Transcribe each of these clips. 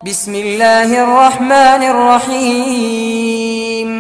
بسم الله الرحمن الرحيم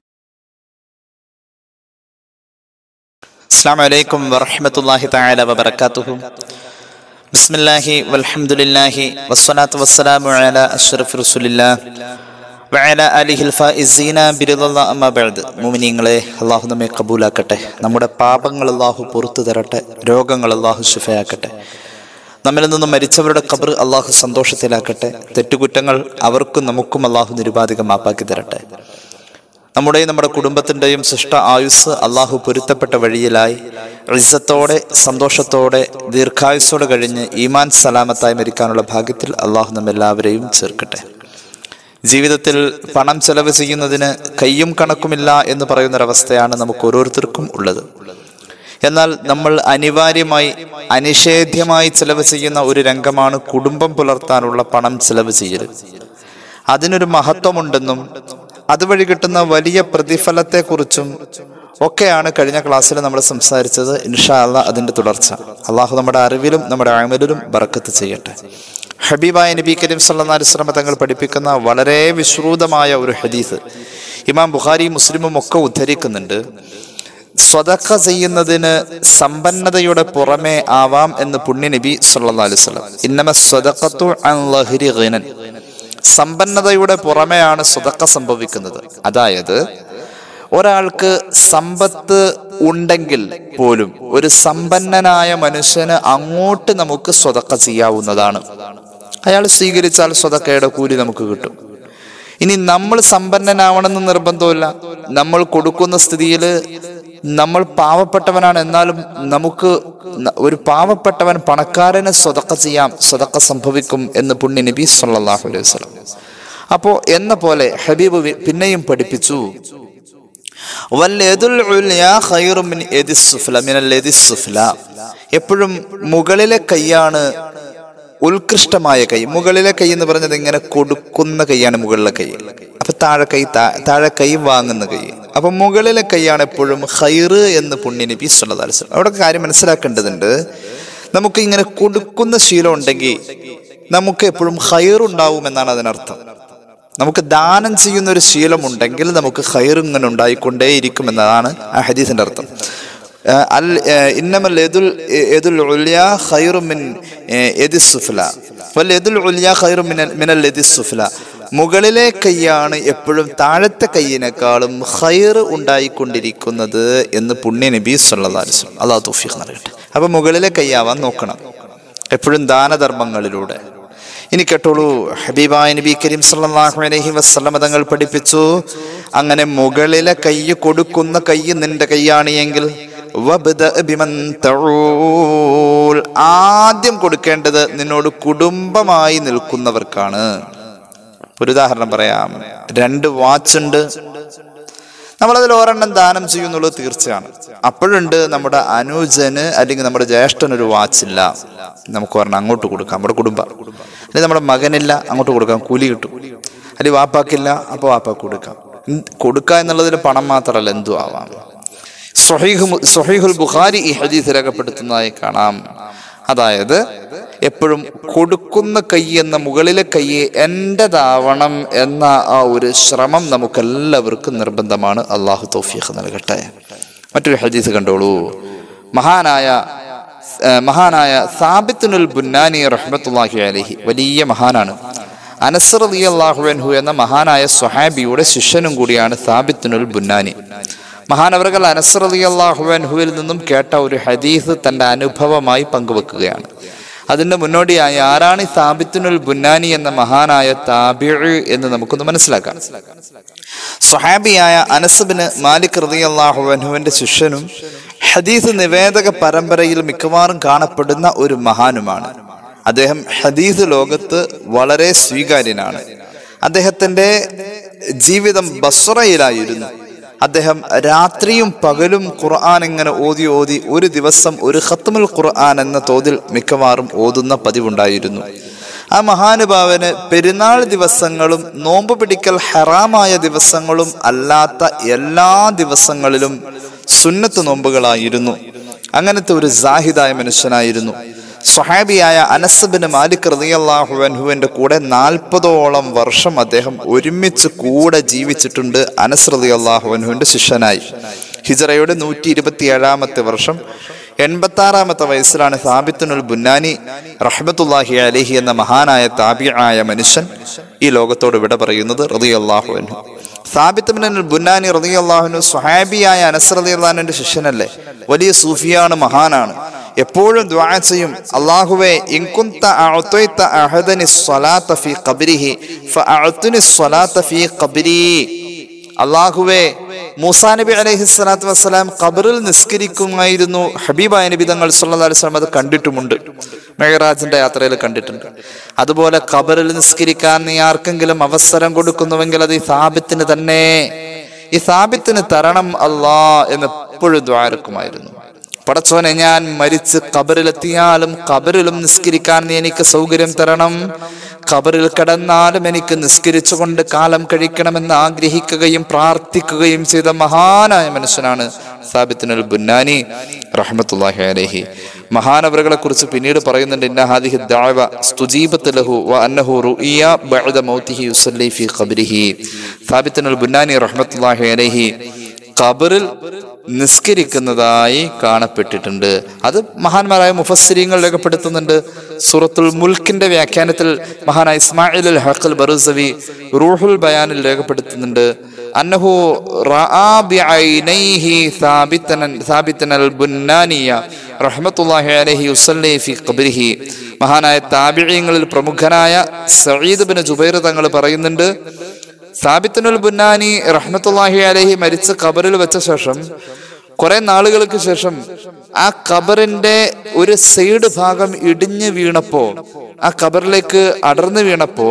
അസ്സാം വലൈക്കും വറഹമത്തല്ലാഹി തആല വബറകാതുഹു ബിസ്മില്ലാഹി വൽഹംദുലില്ലാഹി വസ്സലാത്തു വസ്സലാമു അലാ അഷ്റഫി റസൂലില്ലാഹ് വഅല ആലിഹിൽ ഫായിസീന ബിറിദല്ലാഹ് അമ്മാ ബഅദ് മുഅ്മിനീങ്ങളെ അല്ലാഹു നമ്മെ കബൂലാക്കട്ടെ നമ്മുടെ പാപങ്ങൾ അല്ലാഹു പുറത്തു തരട്ടെ രോഗങ്ങൾ അല്ലാഹു ശിഫയാക്കട്ടെ നമ്മിൽ നിന്നും മരിച്ചവരുടെ ഖബർ അള്ളാഹു സന്തോഷത്തിലാക്കട്ടെ തെറ്റുകുറ്റങ്ങൾ അവർക്കും നമുക്കും അള്ളാഹു നിരുപാധികം മാപ്പാക്കി തരട്ടെ നമ്മുടെയും നമ്മുടെ കുടുംബത്തിൻ്റെയും സൃഷ്ട ആയുസ് അള്ളാഹു പൊരുത്തപ്പെട്ട വഴിയിലായി ഇസ്സത്തോടെ സന്തോഷത്തോടെ ദീർഘായുസ്സോടെ കഴിഞ്ഞ് ഈമാൻ സലാമത്തായി മരിക്കാനുള്ള ഭാഗ്യത്തിൽ അള്ളാഹു നമ്മെല്ലാവരെയും ചേർക്കട്ടെ ജീവിതത്തിൽ പണം ചെലവ് ചെയ്യുന്നതിന് കയ്യും കണക്കുമില്ല എന്ന് പറയുന്നൊരവസ്ഥയാണ് നമുക്ക് ഓരോരുത്തർക്കും ഉള്ളത് എന്നാൽ നമ്മൾ അനിവാര്യമായി അനിഷേധ്യമായി ചെലവ് ചെയ്യുന്ന ഒരു രംഗമാണ് കുടുംബം പുലർത്താനുള്ള പണം ചെലവ് ചെയ്യൽ അതിനൊരു മഹത്വമുണ്ടെന്നും അതുവഴി കിട്ടുന്ന വലിയ പ്രതിഫലത്തെക്കുറിച്ചും ഒക്കെയാണ് കഴിഞ്ഞ ക്ലാസ്സിൽ നമ്മൾ സംസാരിച്ചത് ഇൻഷാ അല്ല അതിന്റെ തുടർച്ച അള്ളാഹു നമ്മുടെ അറിവിലും നമ്മുടെ അമലിലും ബറക്കത്ത് ചെയ്യട്ടെ ഹബീബായ നബി കരീം സല്ലല്ലാഹു അലൈഹി വസല്ലം തങ്ങൾ പഠിപ്പിക്കുന്ന വളരെ വിശ്രൂതമായ ഒരു ഹദീസ് ഇമാം ബുഖാരി മുസ്ലിമും ഒക്കെ ഉദ്ധരിക്കുന്നുണ്ട് സ്വതക്ക ചെയ്യുന്നതിന് സമ്പന്നതയുടെ പുറമേ ആവാം എന്ന് പുണ്യ നബി സല്ലല്ലാഹു അലൈഹി വസല്ലം ഇന്നമ സ്വതഖത്തു അൻ ലഹരി ഗിനൻ സമ്പന്നതയുടെ പുറമെയാണ് സ്വതക്ക സംഭവിക്കുന്നത് അതായത് ഒരാൾക്ക് സമ്പത്ത് ഉണ്ടെങ്കിൽ പോലും ഒരു സമ്പന്നനായ മനുഷ്യന് അങ്ങോട്ട് നമുക്ക് സ്വതക്ക ചെയ്യാവുന്നതാണ് അയാൾ സ്വീകരിച്ചാൽ സ്വതക്കയുടെ കൂലി നമുക്ക് കിട്ടും ഇനി നമ്മൾ സമ്പന്നനാവണമെന്ന് നിർബന്ധമില്ല നമ്മൾ കൊടുക്കുന്ന സ്ഥിതിയിൽ നമ്മൾ പാവപ്പെട്ടവനാണ് എന്നാലും നമുക്ക് ന- ഒരു പാവപ്പെട്ടവൻ പണക്കാരന് സ്വതക്ക ചെയ്യാം സ്വതക്ക സംഭവിക്കും എന്ന് പുണ്യ നബി സല്ലല്ലാഹു അലൈഹി വസല്ലം അപ്പോ എന്ന പോലെ ഹബീബ് വി- പിന്നെയും പഠിപ്പിച്ചു വൽയദുൽ ഉൽയാ ഖൈറും മിൻ യദിസ് സുഫ്ല മിനൽ യദിസ് സുഫ്ല എപ്പോഴും മുകളിലെ കൈയാണ് ഉത്കൃഷ്ടമായ കൈ മുകളിലെ കൈ എന്ന് പറഞ്ഞത് ഇങ്ങനെ കൊടുക്കുന്ന കൈയാണ് മുകളിലെ കൈ അപ്പൊ താഴെ കൈ താ- താഴെ കൈ വാങ്ങുന്ന കൈ അപ്പൊ മുകളിലെ കൈയാണ് എപ്പോഴും ഹൈറ് എന്ന് പുണ്യ നബി സല്ലല്ലാഹു അലൈഹി വസല്ലം അവിടെ കാര്യം മനസ്സിലാക്കേണ്ടതുണ്ട് നമുക്ക് ഇങ്ങനെ കൊടുക്കുന്ന ശീലം ഉണ്ടെങ്കിൽ നമുക്ക് എപ്പോഴും ഹൈറുണ്ടാവും എന്നാണ് അതിനർത്ഥം നമുക്ക് ദാനം ചെയ്യുന്ന ഒരു ശീലമുണ്ടെങ്കിൽ നമുക്ക് ഹൈർ ഇങ്ങനെ ഉണ്ടായിക്കൊണ്ടേയിരിക്കും എന്നതാണ് ആ ഹദീസിന്റെ അർത്ഥം ആ, അൽ ആ, ഇന്നമൽ യദുൽ യദുൽ ഉൽയാ ഖൈറു മിൻ ഏ, യദിസ് സുഫ്ല വൽ യദുൽ ഉൽയാ ഖൈറു മിനൽ മിനൽ യദിസ് സുഫ്ല മുകളിലെ കൈയാണ് എപ്പോഴും താഴത്തെ കൈയിനേക്കാളും ഹൈർ ഉണ്ടായിക്കൊണ്ടിരിക്കുന്നത് എന്ന് പുണ്യ നബി സല്ലല്ലാഹു അലൈഹി വസല്ലം അള്ളാഹു തൗഫീഖ് നൽകട്ടെ അപ്പൊ മുകളിലെ കൈയാവാൻ നോക്കണം എപ്പോഴും ദാനധർമ്മങ്ങളിലൂടെ ഇനി കേട്ടോളൂ ഹബീബായ നബി കരീം സല്ലല്ലാഹു അലൈഹി വസല്ലം തങ്ങൾ പഠിപ്പിച്ചു അങ്ങനെ മുകളിലെ കൈ കൊടുക്കുന്ന കൈ നിന്റെ കൈയാണ് എങ്കിൽ വബ്ദ ബിമൻ തഊൽ. ആദ്യം കൊടുക്കേണ്ടത് നിന്നോട് കുടുംബമായി നിൽക്കുന്നവർക്കാണ് ഒരു ഉദാഹരണം പറയാം രണ്ട് വാച്ച് ഉണ്ട് നമ്മളതിൽ ഒരെണ്ണം ദാനം ചെയ്യുന്നുള്ളത് തീർച്ചയാണ് അപ്പോഴുണ്ട് നമ്മുടെ അനുജന് അല്ലെങ്കിൽ നമ്മുടെ ജ്യേഷ്ഠന് ഒരു വാച്ചില്ല നമുക്ക് ഒരെണ്ണം അങ്ങോട്ട് കൊടുക്കാം നമ്മുടെ കുടുംബ അല്ലെങ്കിൽ നമ്മുടെ മകനില്ല അങ്ങോട്ട് കൊടുക്കാം കൂലി കിട്ടും അല്ലെങ്കിൽ വാപ്പാക്കില്ല അപ്പോൾ വാപ്പാക്ക് കൊടുക്കാം ഉം, കൊടുക്കുക എന്നുള്ളതിൽ പണം മാത്രമല്ല എന്തു ആവാം സ്വഹീഹ് മു- സ്വഹീഹുൽ ബുഖാരി ഈ ഹദീസ് രേഖപ്പെടുത്തുന്നതായി കാണാം അതായത് എപ്പോഴും കൊടുക്കുന്ന കൈ എന്ന മുകളിലെ കൈ എൻ്റെതാവണം എന്ന ആ ഒരു ശ്രമം നമുക്കെല്ലാവർക്കും നിർബന്ധമാണ് അള്ളാഹു തൗഫീഖ് നൽകട്ടെ മറ്റൊരു ഹദീസ് കണ്ടോളൂ മഹാനായ ഏഹ്, മഹാനായ സാബിത്തുനുൽ ബുന്നാനി റഹ്മത്തുല്ലാഹി അലഹി വലിയ മഹാനാണ് അനസർ അലി അള്ളാഹു അൻഹു എന്ന മഹാനായ സ്വഹാബിയുടെ ശിഷ്യനും കൂടിയാണ് സാബിത്തുനുൽ ബുന്നാനി മഹാനവറുകൾ അനസർ അലി അള്ളാഹു അൻഹുവിൽ നിന്നും കേട്ട ഒരു ഹദീസ് തന്റെ അനുഭവമായി പങ്കുവെക്കുകയാണ് അതിന്റെ മുന്നോടിയായി ആരാണ് ഈ സാബിത്തുനുൽ ബുന്നാനി എന്ന മഹാനായ താബിഴ് എന്ന് നമുക്കൊന്ന് മനസ്സിലാക്കാം സ്വഹാബിയായ അനസബിന് മാലിക് റളിയല്ലാഹു അൻഹുവിന്റെ ശിഷ്യനും ഹദീസ് നിവേദക പരമ്പരയിൽ മിക്കവാറും കാണപ്പെടുന്ന ഒരു മഹാനുമാണ് അദ്ദേഹം ഹദീസ് ലോകത്ത് വളരെ സ്വീകാര്യനാണ് അദ്ദേഹത്തിന്റെ ജീവിതം ബസ്രയിലായിരുന്നു അദ്ദേഹം രാത്രിയും പകലും ഖുർആൻ ഇങ്ങനെ ഓതി ഓതി ഒരു ദിവസം ഒരു ഖത്മുൽ ഖുർആൻ എന്ന തോതിൽ മിക്കവാറും ഓതുന്ന പതിവുണ്ടായിരുന്നു ആ മഹാനുഭാവന് പെരുന്നാൾ ദിവസങ്ങളും നോമ്പ് പിടിക്കൽ ഹറാമായ ദിവസങ്ങളും അല്ലാത്ത എല്ലാ ദിവസങ്ങളിലും സുന്നത്ത് നോമ്പുകളായിരുന്നു അങ്ങനത്തെ ഒരു സാഹിദായ മനുഷ്യനായിരുന്നു സ്വഹാബിയായ അനസബിന് മാലിക് റളിയല്ലാഹു അൻഹുവിന്റെ കൂടെ നാൽപ്പതോളം വർഷം അദ്ദേഹം ഒരുമിച്ച് കൂടെ ജീവിച്ചിട്ടുണ്ട് അനസ് റളിയല്ലാഹു അൻഹുവിന്റെ ശിഷ്യനായി ഹിജറയുടെ നൂറ്റി ഇരുപത്തി ഏഴാമത്തെ വർഷം എൺപത്തി ആറാമത്തെ വയസ്സിലാണ് സാബിത്തുനുൽ ബുന്നാനി റഹ്മത്തുല്ലാഹി അലഹി എന്ന മഹാനായ താബിയായ മനുഷ്യൻ ഈ ലോകത്തോട് വിട പറയുന്നത് റളിയല്ലാഹു അൻഹു സാബിത്ത് ബിൻ ബുന്നാനി റളിയല്ലാഹുനു സ്വഹാബിയായ അനസ് റളിയല്ലാഹുവിന്റെ ശിഷ്യനല്ലേ വലിയ സൂഫിയാണ് മഹാനാണ് എപ്പോഴും ദുആ ചെയ്യും അല്ലാഹുവേ ഇൻ കുന്ത അഅതൈത അഹദനി സ്വലാത്ത ഫീ ഖബ്രിഹി ഫഅഅതുനി സ്വലാത്ത ഫീ ഖബ്രി അല്ലാഹുവേ മൂസാ നബി അലൈഹി സ്വലാത്തു വസ്സലാം ഖബറിൽ നിസ്കരിക്കുമായിരുന്നു ഹബീബായ നബി തങ്ങൾ സല്ലല്ലാഹു അലൈഹി വസല്ലം അത് കണ്ടിട്ടുമുണ്ട് മെഹറാജിന്റെ യാത്രയിൽ കണ്ടിട്ടുണ്ട് അതുപോലെ ഖബറിൽ നിസ്കരിക്കാൻ നീ ആർക്കെങ്കിലും അവസരം കൊടുക്കുന്നുവെങ്കിൽ അത് ഈ സാബിത്തിന് തന്നെ ഈ സാബിത്തിന് തരണം അല്ലാ എന്ന് എപ്പോഴും ദ്വാരക്കുമായിരുന്നു പടച്ചോനെ ഞാൻ മരിച്ച് ഖബറിലെത്തിയാലും ഖബറിലും നിസ്കരിക്കാൻ നീ എനിക്ക് സൗകര്യം തരണം ഖബറിൽ കിടന്നാലും എനിക്ക് നിസ്കരിച്ചുകൊണ്ട് കാലം കഴിക്കണമെന്ന് ആഗ്രഹിക്കുകയും പ്രാർത്ഥിക്കുകയും ചെയ്ത മഹാനായ മനുഷ്യനാണ് സാബിത്തുൽ ബുന്നാനി റഹ്മത്തുല്ലാഹി അലൈഹി മഹാനവറുകളെ കുറിച്ച് പിന്നീട് പറയുന്നുണ്ട് ഇന്ന ഹാദിഹി ദഅവ സ്തുജീബത്ത് ലഹു വ അന്നഹു റുഇയ ബഅദ മൗതിഹി യുസല്ലി ഫീ ഖബ്രിഹി സാബിത്തുൽ ബുന്നാനി റഹ്മത്തുല്ലാഹി അലൈഹി ഖബറിൽ നിസ്കരിക്കുന്നതായി കാണപ്പെട്ടിട്ടുണ്ട് അത് മഹാന്മാരായ മുഫസ്സിരിങ്ങൾ രേഖപ്പെടുത്തുന്നുണ്ട് സൂറത്തുൽ മുൽക്കിന്റെ വ്യാഖ്യാനത്തിൽ മഹാനായ ഇസ്മായിൽ അൽ ഹഖൽ ബറുസവി റൂഹുൽ ബയാനിൽ രേഖപ്പെടുത്തുന്നുണ്ട് അന്നഹു റആ ബിഐനൈഹി സാബിത്തനൻ സാബിത്തനൽ ബുന്നാനിയ റഹ്മത്തുള്ളാഹി അലൈഹി യുസല്ലി ഫി ഖബ്രിഹി മഹാനായ താബിഈങ്ങളിൽ പ്രമുഖനായ സഈദ് ബിൻ ജുബൈർ തങ്ങൾ പറയുന്നുണ്ട് സാബിത്തുൽ ബുന്നാനി റഹ്മത്തുല്ലാഹി അലഹി മരിച്ച ഖബറിൽ വെച്ച ശേഷം കുറെ നാളുകൾക്ക് ശേഷം ആ ഖബറിന്റെ ഒരു സൈഡ് ഭാഗം ഇടിഞ്ഞു വീണപ്പോ ആ ഖബറിലേക്ക് അടർന്നു വീണപ്പോ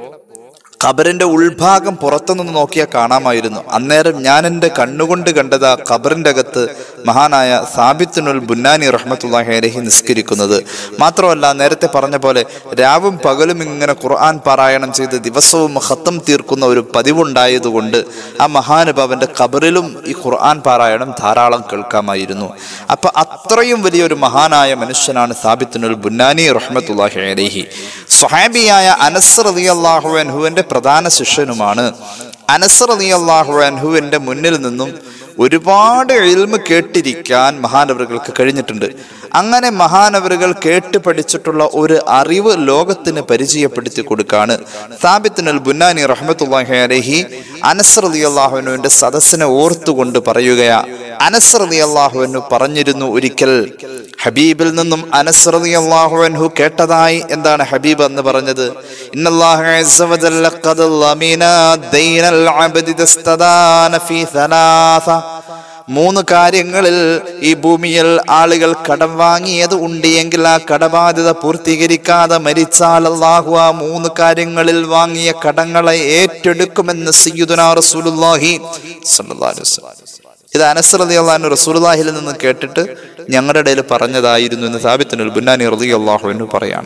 ഖബറിന്റെ ഉൾഭാഗം പുറത്തുനിന്ന് നോക്കിയാൽ കാണാമായിരുന്നു അന്നേരം ഞാൻ എൻ്റെ കണ്ണുകൊണ്ട് കണ്ടത് ആ ഖബറിന്റെ അകത്ത് മഹാനായ സാബിത്തുനുൽ ബുന്നാനി റഹ്മത്തുല്ലാഹി അലഹി നിസ്കരിക്കുന്നത് മാത്രമല്ല നേരത്തെ പറഞ്ഞ പോലെ രാവും പകലും ഇങ്ങനെ ഖുർആൻ പാരായണം ചെയ്ത് ദിവസവും ഹത്തം തീർക്കുന്ന ഒരു പതിവുണ്ടായതുകൊണ്ട് ആ മഹാനുഭാവന്റെ ഖബറിലും ഈ ഖുർആൻ പാരായണം ധാരാളം കേൾക്കാമായിരുന്നു അപ്പൊ അത്രയും വലിയൊരു മഹാനായ മനുഷ്യനാണ് സാബിത്തുനുൽ ബുന്നാനി റഹ്മത്തുല്ലാഹി അലഹി സ്വഹാബിയായ അനസ് റളിയല്ലാഹു അൻഹുവിന്റെ പ്രധാന ശിഷ്യനുമാണ് അനസ് റളിയല്ലാഹു അൻഹുവിന്റെ മുന്നിൽ നിന്നും ഒരുപാട് എൽമ് കേട്ടിരിക്കാൻ മഹാനവറുകൾക്ക് കഴിഞ്ഞിട്ടുണ്ട് അങ്ങനെ മഹാനവറുകൾ കേട്ട് പഠിച്ചിട്ടുള്ള ഒരു അറിവ് ലോകത്തിന് പരിചയപ്പെടുത്തി കൊടുക്കാണ് സാബിത്തുൽ ബുന്നാനി റഹ്മത്തുല്ലാഹി അലഹി അനസ് റളിയല്ലാഹുവിന്റെ സദസ്സിനെ ഓർത്തുകൊണ്ട് പറയുകയാ അനസ് റളിയല്ലാഹുവിനു പറഞ്ഞിരുന്നു ഒരിക്കൽ ഹബീബിൽ നിന്നും അനസ് റളിയല്ലാഹു അൻഹു കേട്ടതായി എന്താണ് ഹബീബ് എന്ന് പറഞ്ഞത് ഇന്നല്ലാഹു അസ്സ വജല്ല ഖദ് ലമിന ദൈനൽ അബ്ദി തസ്തദാന ഫീ സലാസ മൂന്ന് കാര്യങ്ങളിൽ ഈ ഭൂമിയിൽ ആളുകൾ കടം വാങ്ങിയത് ഉണ്ട് എങ്കിൽ ആ കടബാധ്യത പൂർത്തീകരിക്കാതെ മരിച്ചാൽ അള്ളാഹു ആ മൂന്ന് കാര്യങ്ങളിൽ വാങ്ങിയ കടങ്ങളെ ഏറ്റെടുക്കുമെന്ന് സയ്യിദുനാ റസൂലുള്ളാഹി സ്വല്ലല്ലാഹു അലൈഹി വസല്ലം ഇത് അനസ് റളിയല്ലാഹു റസൂലുള്ളാഹിൽ നിന്ന് കേട്ടിട്ട് ഞങ്ങളുടെ ഇടയിൽ പറഞ്ഞതായിരുന്നു എന്ന് സാബിത്തുൽ ബുന്നാനി റളിയല്ലാഹു എന്ന് പറയാണ്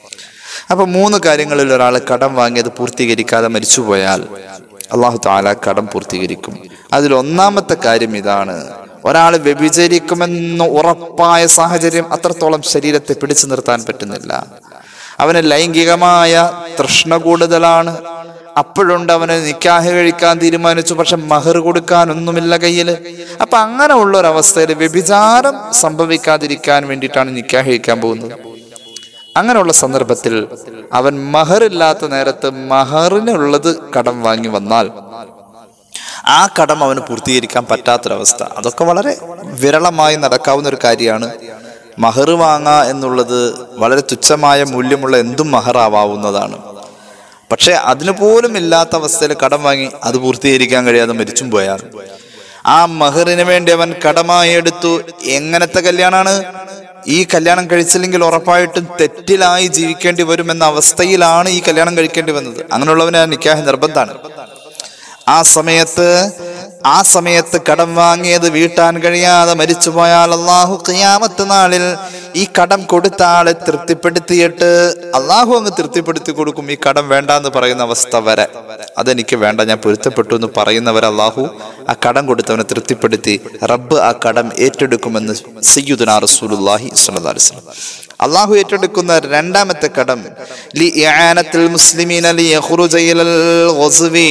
അപ്പൊ മൂന്ന് കാര്യങ്ങളിൽ ഒരാൾ കടം വാങ്ങിയത് പൂർത്തീകരിക്കാതെ മരിച്ചുപോയാൽ അള്ളാഹു താല കടം പൂർത്തീകരിക്കും അതിൽ ഒന്നാമത്തെ കാര്യം ഇതാണ് ഒരാൾ വ്യഭിചരിക്കുമെന്ന് ഉറപ്പായ സാഹചര്യം അത്രത്തോളം ശരീരത്തെ പിടിച്ചു നിർത്താൻ പറ്റുന്നില്ല അവന് ലൈംഗികമായ തൃഷ്ണ കൂടുതലാണ് അപ്പോഴുണ്ട് അവന് നിക്കാഹ് കഴിക്കാൻ തീരുമാനിച്ചു പക്ഷെ മഹർ കൊടുക്കാനൊന്നുമില്ല കയ്യിൽ അപ്പൊ അങ്ങനെ ഉള്ള ഒരു അവസ്ഥയിൽ വ്യഭിചാരം സംഭവിക്കാതിരിക്കാൻ വേണ്ടിയിട്ടാണ് നിക്കാഹ് കഴിക്കാൻ പോകുന്നത് അങ്ങനെയുള്ള സന്ദർഭത്തിൽ അവൻ മഹറില്ലാത്ത നേരത്ത് മഹറിനുള്ളത് കടം വാങ്ങി വന്നാൽ ആ കടം അവന് പൂർത്തീകരിക്കാൻ പറ്റാത്തൊരവസ്ഥ അതൊക്കെ വളരെ വിരളമായി നടക്കാവുന്ന ഒരു കാര്യമാണ് മഹർ വാങ്ങുക എന്നുള്ളത് വളരെ തുച്ഛമായ മൂല്യമുള്ള എന്തും മഹറാവാവുന്നതാണ് പക്ഷെ അതിനു പോലും ഇല്ലാത്ത അവസ്ഥയിൽ കടം വാങ്ങി അത് പൂർത്തീകരിക്കാൻ കഴിയാതെ മരിച്ചും പോയാൽ ആ മഹറിന് വേണ്ടി അവൻ കടമായി എടുത്തു എങ്ങനത്തെ കല്യാണാണ് ഈ കല്യാണം കഴിച്ചില്ലെങ്കിൽ ഉറപ്പായിട്ടും തെറ്റിലായി ജീവിക്കേണ്ടി വരുമെന്ന അവസ്ഥയിലാണ് ഈ കല്യാണം കഴിക്കേണ്ടി വന്നത് അങ്ങനെയുള്ളവന് ആ നിക്കാഹ് നിർബന്ധമാണ് ആ സമയത്ത് ആ സമയത്ത് കടം വാങ്ങിയത് വീട്ടാൻ കഴിയാതെ മരിച്ചുപോയാൽ അള്ളാഹു ഖിയാമത്ത് നാളിൽ ഈ കടം കൊടുത്ത ആളെ തൃപ്തിപ്പെടുത്തിയിട്ട് അള്ളാഹു അങ്ങ് തൃപ്തിപ്പെടുത്തി കൊടുക്കും ഈ കടം വേണ്ട എന്ന് പറയുന്ന അവസ്ഥ വരെ അതെനിക്ക് വേണ്ട ഞാൻ പൊരുത്തപ്പെട്ടു എന്ന് പറയുന്നവർ അള്ളാഹു ആ കടം കൊടുത്തവനെ തൃപ്തിപ്പെടുത്തി റബ്ബ് ആ കടം ഏറ്റെടുക്കുമെന്ന് സയ്യുദന റസൂലുല്ലാഹി സ്വല്ലല്ലാഹി അലൈഹി വസല്ലം അള്ളാഹു ഏറ്റെടുക്കുന്ന രണ്ടാമത്തെ കടം ലി ഇആനത്തിൽ മുസ്ലിമീന ലി യഖ്റുജ ഇലൽ ഗസ്വി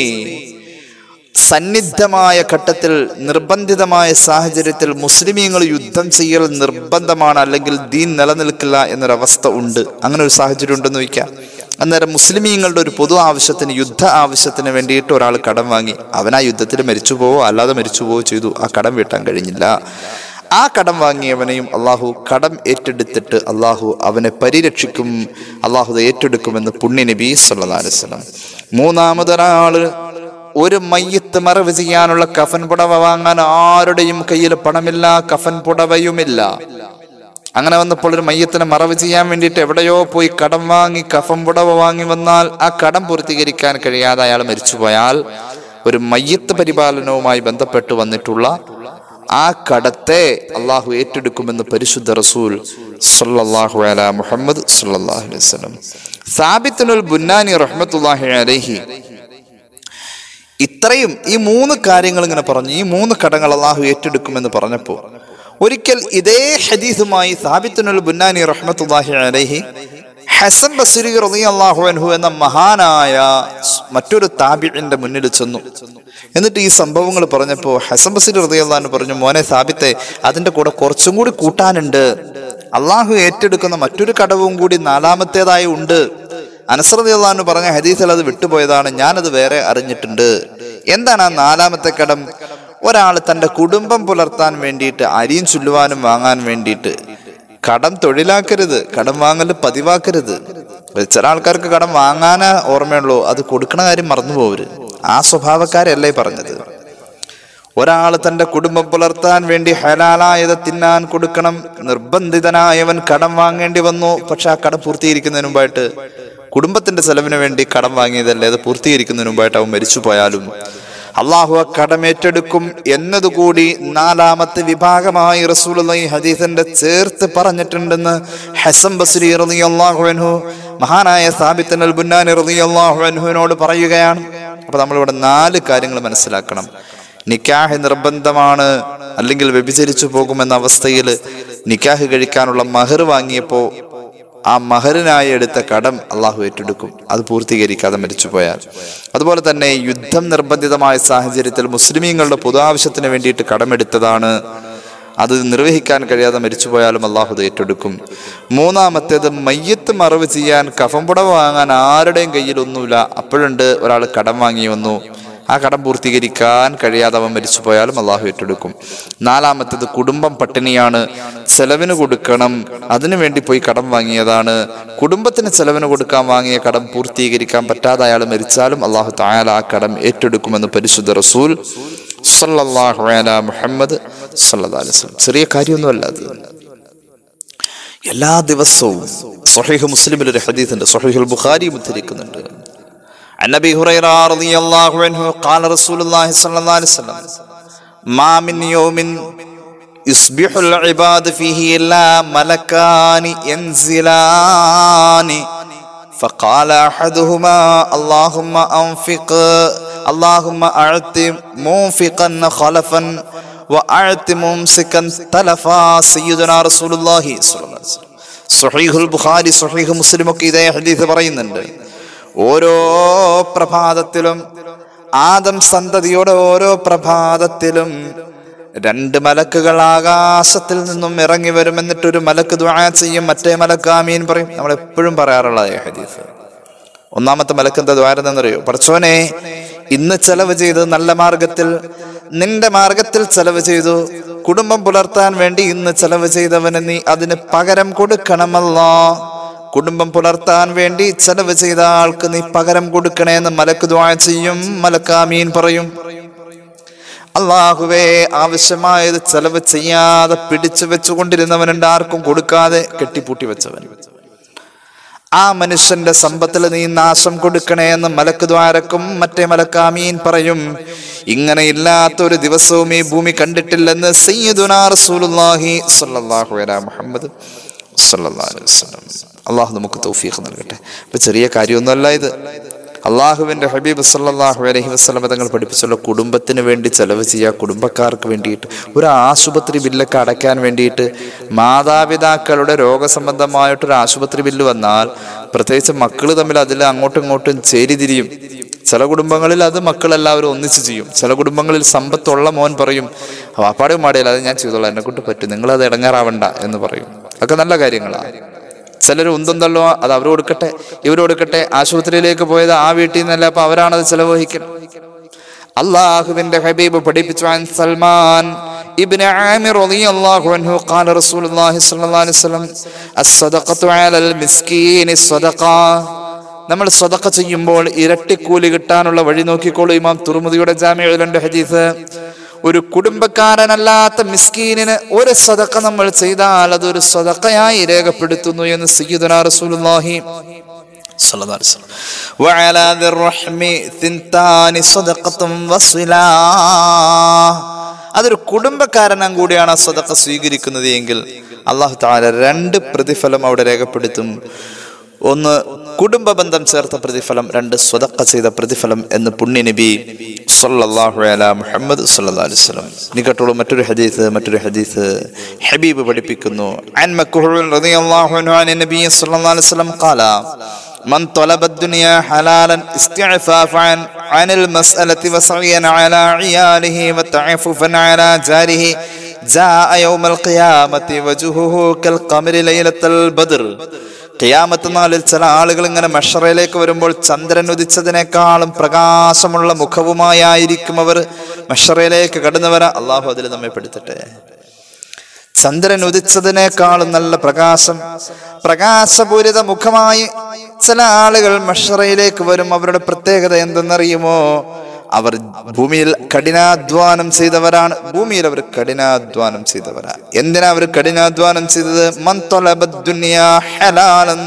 സന്നിഗ്ധമായ ഘട്ടത്തിൽ നിർബന്ധിതമായ സാഹചര്യത്തിൽ മുസ്ലിമീങ്ങൾ യുദ്ധം ചെയ്യൽ നിർബന്ധമാണ് അല്ലെങ്കിൽ ദീൻ നിലനിൽക്കില്ല എന്നൊരവസ്ഥ ഉണ്ട് അങ്ങനെ ഒരു സാഹചര്യം ഉണ്ടെന്ന് വയ്ക്കാം അന്നേരം മുസ്ലിമീങ്ങളുടെ ഒരു പൊതു ആവശ്യത്തിന് യുദ്ധ ആവശ്യത്തിന് വേണ്ടിയിട്ട് ഒരാൾ കടം വാങ്ങി അവൻ ആ യുദ്ധത്തിൽ മരിച്ചു പോവോ അല്ലാതെ മരിച്ചു പോവോ ചെയ്തു ആ കടം വീട്ടാൻ കഴിഞ്ഞില്ല ആ കടം വാങ്ങിയവനെയും അള്ളാഹു കടം ഏറ്റെടുത്തിട്ട് അള്ളാഹു അവനെ പരിരക്ഷിക്കും അള്ളാഹു അത് ഏറ്റെടുക്കുമെന്ന് പുണ്യ നബി സല്ലല്ലാഹു അലൈഹി വസല്ലം മൂന്നാമതൊരാള് ഒരു മയ്യത്ത് മറവ് ചെയ്യാനുള്ള കഫൻ പുടവ വാങ്ങാൻ ആരുടെയും കയ്യിൽ പണമില്ല കഫൻ പുടവയുമില്ല അങ്ങനെ വന്നപ്പോൾ ഒരു മയ്യത്തിനെ മറവ് ചെയ്യാൻ വേണ്ടിയിട്ട് എവിടെയോ പോയി കടം വാങ്ങി കഫൻ പുടവ വാങ്ങി വന്നാൽ ആ കടം പൂർത്തീകരിക്കാൻ കഴിയാതെ അയാൾ മരിച്ചുപോയാൽ ഒരു മയ്യത്ത് പരിപാലനവുമായി ബന്ധപ്പെട്ട് വന്നിട്ടുള്ള ആ കടത്തെ അള്ളാഹു ഏറ്റെടുക്കുമെന്ന് പരിശുദ്ധ റസൂൽ സല്ലല്ലാഹു അല മുഹമ്മദ് സല്ലല്ലാഹു അലൈഹി വസല്ലം സാബിത്തുൽ ബുന്നാനി റഹ്മത്തുള്ളാഹി അലൈഹി ഇത്രയും ഈ മൂന്ന് കാര്യങ്ങൾ ഇങ്ങനെ പറഞ്ഞു ഈ മൂന്ന് കടങ്ങൾ അള്ളാഹു ഏറ്റെടുക്കുമെന്ന് പറഞ്ഞപ്പോ ഒരിക്കൽ ഇതേ ഹദീസുമായി സാബിത്തുൽ ബുന്നാനി റഹ്മത്തുല്ലാഹി അലൈഹി ഹസൻ ബസ്രി റളിയല്ലാഹു അൻഹു എന്ന മഹാനായ മറ്റൊരു താബിഇന്റെ മുന്നിൽ ചെന്നു എന്നിട്ട് ഈ സംഭവങ്ങൾ പറഞ്ഞപ്പോൾ ഹസൻ ബസ്രി റളിയല്ലാഹു പറഞ്ഞു മോനെ സാബിത്തെ അതിന്റെ കൂടെ കുറച്ചും കൂടി കൂട്ടാനുണ്ട് അള്ളാഹു ഏറ്റെടുക്കുന്ന മറ്റൊരു കടവും കൂടി നാലാമത്തേതായി ഉണ്ട് അനസ്രതി അള്ളഹാന്ന് പറഞ്ഞ ഹദീസിൽ അത് വിട്ടുപോയതാണ് ഞാനത് വേറെ അറിഞ്ഞിട്ടുണ്ട് എന്താണ് ആ നാലാമത്തെ കടം ഒരാൾ തന്റെ കുടുംബം പുലർത്താൻ വേണ്ടിയിട്ട് അരിയും ചുല്ലുവാനും വാങ്ങാൻ വേണ്ടിയിട്ട് കടം തൊഴിലാക്കരുത് കടം വാങ്ങൽ പതിവാക്കരുത് ചില ആൾക്കാർക്ക് കടം വാങ്ങാനേ ഓർമ്മയുള്ളൂ അത് കൊടുക്കണ കാര്യം മറന്നു പോവര് ആ സ്വഭാവക്കാരല്ലേ പറഞ്ഞത് ഒരാൾ തന്റെ കുടുംബം പുലർത്താൻ വേണ്ടി ഹലാലായത് തിന്നാൻ കൊടുക്കണം നിർബന്ധിതനായവൻ കടം വാങ്ങേണ്ടി വന്നു പക്ഷെ ആ കടം പൂർത്തീകരിക്കുന്നതിന് മുമ്പായിട്ട് കുടുംബത്തിന്റെ ചെലവിന് വേണ്ടി കടം വാങ്ങിയതല്ലേ അത് പൂർത്തീകരിക്കുന്നതിന് മുമ്പായിട്ട് അവൻ മരിച്ചു പോയാലും അള്ളാഹു ആ കടം ഏറ്റെടുക്കും എന്നതുകൂടി നാലാമത്തെ വിഭാഗമായി റസൂൽ ഈ ഹദീസിന്റെ ചേർത്ത് പറഞ്ഞിട്ടുണ്ടെന്ന് ഹസം ബസ്രി റളിയല്ലാഹു അൻഹു മഹാനായ സാബിത്തൻ അൽ ബുന്നാനി റളിയല്ലാഹു അൻഹുവിനോട് പറയുകയാണ് അപ്പൊ നമ്മളിവിടെ നാല് കാര്യങ്ങൾ മനസ്സിലാക്കണം നിക്കാഹ് നിർബന്ധമാണ് അല്ലെങ്കിൽ വ്യഭിചരിച്ചു പോകുമെന്ന അവസ്ഥയിൽ നിക്കാഹ് കഴിക്കാനുള്ള മഹർ വാങ്ങിയപ്പോ ആ മഹറിനായി എടുത്ത കടം അള്ളാഹു ഏറ്റെടുക്കും അത് പൂർത്തീകരിക്കാതെ മരിച്ചുപോയാൽ അതുപോലെ തന്നെ യുദ്ധം നിർബന്ധിതമായ സാഹചര്യത്തിൽ മുസ്ലിമീങ്ങളുടെ പൊതു ആവശ്യത്തിന് വേണ്ടിയിട്ട് കടമെടുത്തതാണ് അത് നിർവഹിക്കാൻ കഴിയാതെ മരിച്ചുപോയാലും അള്ളാഹു അത് ഏറ്റെടുക്കും മൂന്നാമത്തേത് മയ്യത്ത് മറവ് ചെയ്യാൻ കഫംപുടവ വാങ്ങാൻ ആരുടെയും കയ്യിലൊന്നുമില്ല അപ്പോഴുണ്ട് ഒരാൾ കടം വാങ്ങി വന്നു ആ കടം പൂർത്തീകരിക്കാൻ കഴിയാതെ അവൻ മരിച്ചു പോയാലും അള്ളാഹു ഏറ്റെടുക്കും നാലാമത്തേത് കുടുംബം പട്ടിണിയാണ് ചെലവിന് കൊടുക്കണം അതിനു വേണ്ടി പോയി കടം വാങ്ങിയതാണ് കുടുംബത്തിന് ചെലവിന് കൊടുക്കാൻ വാങ്ങിയ കടം പൂർത്തീകരിക്കാൻ പറ്റാതെ അയാൾ മരിച്ചാലും അള്ളാഹു തായാൽ ആ കടം ഏറ്റെടുക്കുമെന്ന് പരിശുദ്ധ റസൂൽ സല്ലല്ലാഹു അലാ മുഹമ്മദ് സല്ലല്ലാഹു അലൈഹി വസല്ലം ചെറിയ കാര്യമൊന്നുമല്ല അത് എല്ലാ ദിവസവും സ്വഹീഹ് മുസ്ലിമിൽ ഒരു ഹദീസുണ്ട് സ്വഹീഹുൽ ബുഖാരി ഉദ്ധരിക്കുന്നുണ്ട് عن ابي هريره رضي الله عنه قال رسول الله صلى الله عليه وسلم ما من يوم يصبح العباد فيه الا ملكان ينزلان فقال احدهما اللهم انفق اللهم اعط منفقا خلفا واعط ممسكا تلفا سيدنا رسول الله صلى الله عليه وسلم സുഹീഹുൽ ബുഖാരി സുഹീഹ് മുസ്ലിം ഒക്കെ ഇതേ ഹദീസ് പറയുന്നുണ്ട് ഓരോ പ്രഭാതത്തിലും ആദം സന്തതിയുടെ ഓരോ പ്രഭാതത്തിലും രണ്ട് മലക്കുകൾ ആകാശത്തിൽ നിന്നും ഇറങ്ങി വരും എന്നിട്ട് ഒരു മലക്ക് ദുആ ചെയ്യും മറ്റേ മലക്ക് ആമീൻ പറയും നമ്മൾ എപ്പോഴും പറയാറുള്ള ഈ ഹദീസ് ഒന്നാമത്തെ മലക്ക് എന്താ ദ്വാരെന്നറിയോ പഠിച്ചോനെ ഇന്ന് ചെലവ് ചെയ്ത് നല്ല മാർഗത്തിൽ നിന്റെ മാർഗത്തിൽ ചെലവ് ചെയ്തു കുടുംബം പുലർത്താൻ വേണ്ടി ഇന്ന് ചെലവ് ചെയ്തവന് നീ അതിന് പകരം കൊടുക്കണമല്ലോ കുടുംബം പുലർത്താൻ വേണ്ടി ചെലവ് ചെയ്ത ആൾക്ക് നീ പകരം കൊടുക്കണേ എന്ന് മലക്ക് ദ്വാ ചെയ്യും മലക്കാമീൻ പറയും അള്ളാഹുവേ ആവശ്യമായത് ചെലവ് ചെയ്യാതെ പിടിച്ചു വെച്ചുകൊണ്ടിരുന്നവനുണ്ട് ആർക്കും കൊടുക്കാതെ കെട്ടിപ്പൂട്ടി വെച്ചവൻ ആ മനുഷ്യന്റെ സമ്പത്തിൽ നീ നാശം കൊടുക്കണേ എന്ന് മലക്ക് ദ്വാരക്കും മറ്റേ മലക്കാമീൻ പറയും ഇങ്ങനെ ഇല്ലാത്ത ഒരു ദിവസവും ഈ ഭൂമി കണ്ടിട്ടില്ലെന്ന് സയ്യിദുനാ റസൂലുള്ളാഹി സ്വല്ലല്ലാഹു അലൈഹി മുഹമ്മദ് സല്ലല്ലാഹു അലൈഹി വസല്ലം അള്ളാഹു നമുക്ക് തൗഫീഖ് നൽകട്ടെ അപ്പൊ ചെറിയ കാര്യമൊന്നുമല്ല ഇത് അള്ളാഹുവിന്റെ ഹബീബ് സല്ലല്ലാഹു അലൈഹി വസല്ലം തങ്ങൾ പഠിപ്പിച്ചുള്ള കുടുംബത്തിന് വേണ്ടി ചെലവ് ചെയ്യുക കുടുംബക്കാർക്ക് വേണ്ടിയിട്ട് ഒരു ആശുപത്രി ബില്ലൊക്കെ അടയ്ക്കാൻ വേണ്ടിയിട്ട് മാതാപിതാക്കളുടെ രോഗസംബന്ധമായിട്ടൊരു ആശുപത്രി ബില്ല് വന്നാൽ പ്രത്യേകിച്ച് മക്കൾ തമ്മിൽ അതിൽ അങ്ങോട്ടും ഇങ്ങോട്ടും ചേരിതിരിയും ചില കുടുംബങ്ങളിൽ അത് മക്കളെല്ലാവരും ഒന്നിച്ച് ചെയ്യും ചില കുടുംബങ്ങളിൽ സമ്പത്തുള്ള മോൻ പറയും വാപ്പാടെ മാടിയല്ല അത് ഞാൻ ചെയ്തോളാം എന്നെ കൊണ്ട് പറ്റും നിങ്ങളത് ഇടങ്ങാറാവണ്ട എന്ന് പറയും ഒക്കെ നല്ല കാര്യങ്ങളാണ് ചിലർ ഉന്തും തള്ളുക അത് അവർ കൊടുക്കട്ടെ ഇവർ കൊടുക്കട്ടെ ആശുപത്രിയിലേക്ക് പോയത് ആ വീട്ടിൽ നിന്നല്ല അപ്പൊ അവരാണത് ചെലവഹിക്കണം അള്ളാഹുവിന്റെ ഹബീബ് പഠിപ്പിച്ചു അൻ സൽമാൻ ഇബ്നു ആമിർ റളിയല്ലാഹു അൻഹു ഖാല റസൂലുള്ളാഹി സ്വല്ലല്ലാഹു അലൈഹി വസല്ലം അസ്സദഖത്തു അലൽ മിസ്കീനി സദഖ നമ്മൾ സദഖ ചെയ്യുമ്പോൾ ഇരട്ടിക്കൂലി കിട്ടാനുള്ള വഴി നോക്കിക്കോളൂ ഇമാം തുറമുദിയുടെ ജാമ്യയിലുണ്ട് ഹദീസ് ഒരു കുടുംബക്കാരനല്ലാത്ത മിസ്കീനിന് ഒരു സദഖ നമ്മൾ ചെയ്താൽ അതൊരു സദഖയായി രേഖപ്പെടുത്തുന്നു എന്ന് സയ്യിദുനാ റസൂലുള്ളാഹി സ്വല്ലല്ലാഹു അലൈഹി വസല്ലം വഅലാ ദിർറഹ്മി തിൻതാനി സദഖത്തും വസ്വിലാ അതൊരു കുടുംബക്കാരനും കൂടിയാണ് ആ സദഖ സ്വീകരിക്കുന്നത് എങ്കിൽ അള്ളാഹു താല രണ്ട് പ്രതിഫലം അവിടെ രേഖപ്പെടുത്തും ഒന്ന് കുടുംബ ബന്ധം ചേർത്ത പ്രതിഫലം രണ്ട് സ്വതക്ക ചെയ്ത പ്രതിഫലം എന്ന് പുണ്യ നബി സല്ലല്ലാഹു അലാ മുഹമ്മദ് സല്ലല്ലാഹു അലൈഹി വസല്ലം ഇനി കേട്ടോളൂ മറ്റൊരു ഹദീസ് മറ്റൊരു ഹദീസ് ഹബീബ് പഠിപ്പിക്കുന്നു അൻ മക്ഹൂൽ റളിയല്ലാഹു അൻഹു അൻ നബി സല്ലല്ലാഹു അലൈഹി വസല്ലം ഖാല من طلب الدنيا حلالا استعفافا عن المسألة وسعيا على عياله وتعففا على جاره جاء يوم القيامة وجهه كالقمر ليلة البدر ഖിയാമത്ത് നാളിൽ ചില ആളുകൾ ഇങ്ങനെ മഷറയിലേക്ക് വരുമ്പോൾ ചന്ദ്രൻ ഉദിച്ചതിനേക്കാളും പ്രകാശമുള്ള മുഖവുമായിരിക്കും അവർ മഷറയിലേക്ക് കടന്നു വരാൻ അള്ളാഹു അതിൽ നമ്മെ പെടുത്തട്ടെ ചന്ദ്രൻ ഉദിച്ചതിനേക്കാളും നല്ല പ്രകാശം പ്രകാശപൂരിത മുഖമായി ചില ആളുകൾ മഷറയിലേക്ക് വരും അവരുടെ പ്രത്യേകത എന്തെന്നറിയുമോ അവർ ഭൂമിയിൽ കഠിനാധ്വാനം ചെയ്തവരാണ് ഭൂമിയിൽ അവർ കഠിനാധ്വാനം ചെയ്തവരാണ് എന്തിനാ അവർ കഠിനാധ്വാനം ചെയ്തത് മൻ തൊലബദ് ദുനിയാ ഹലാലൻ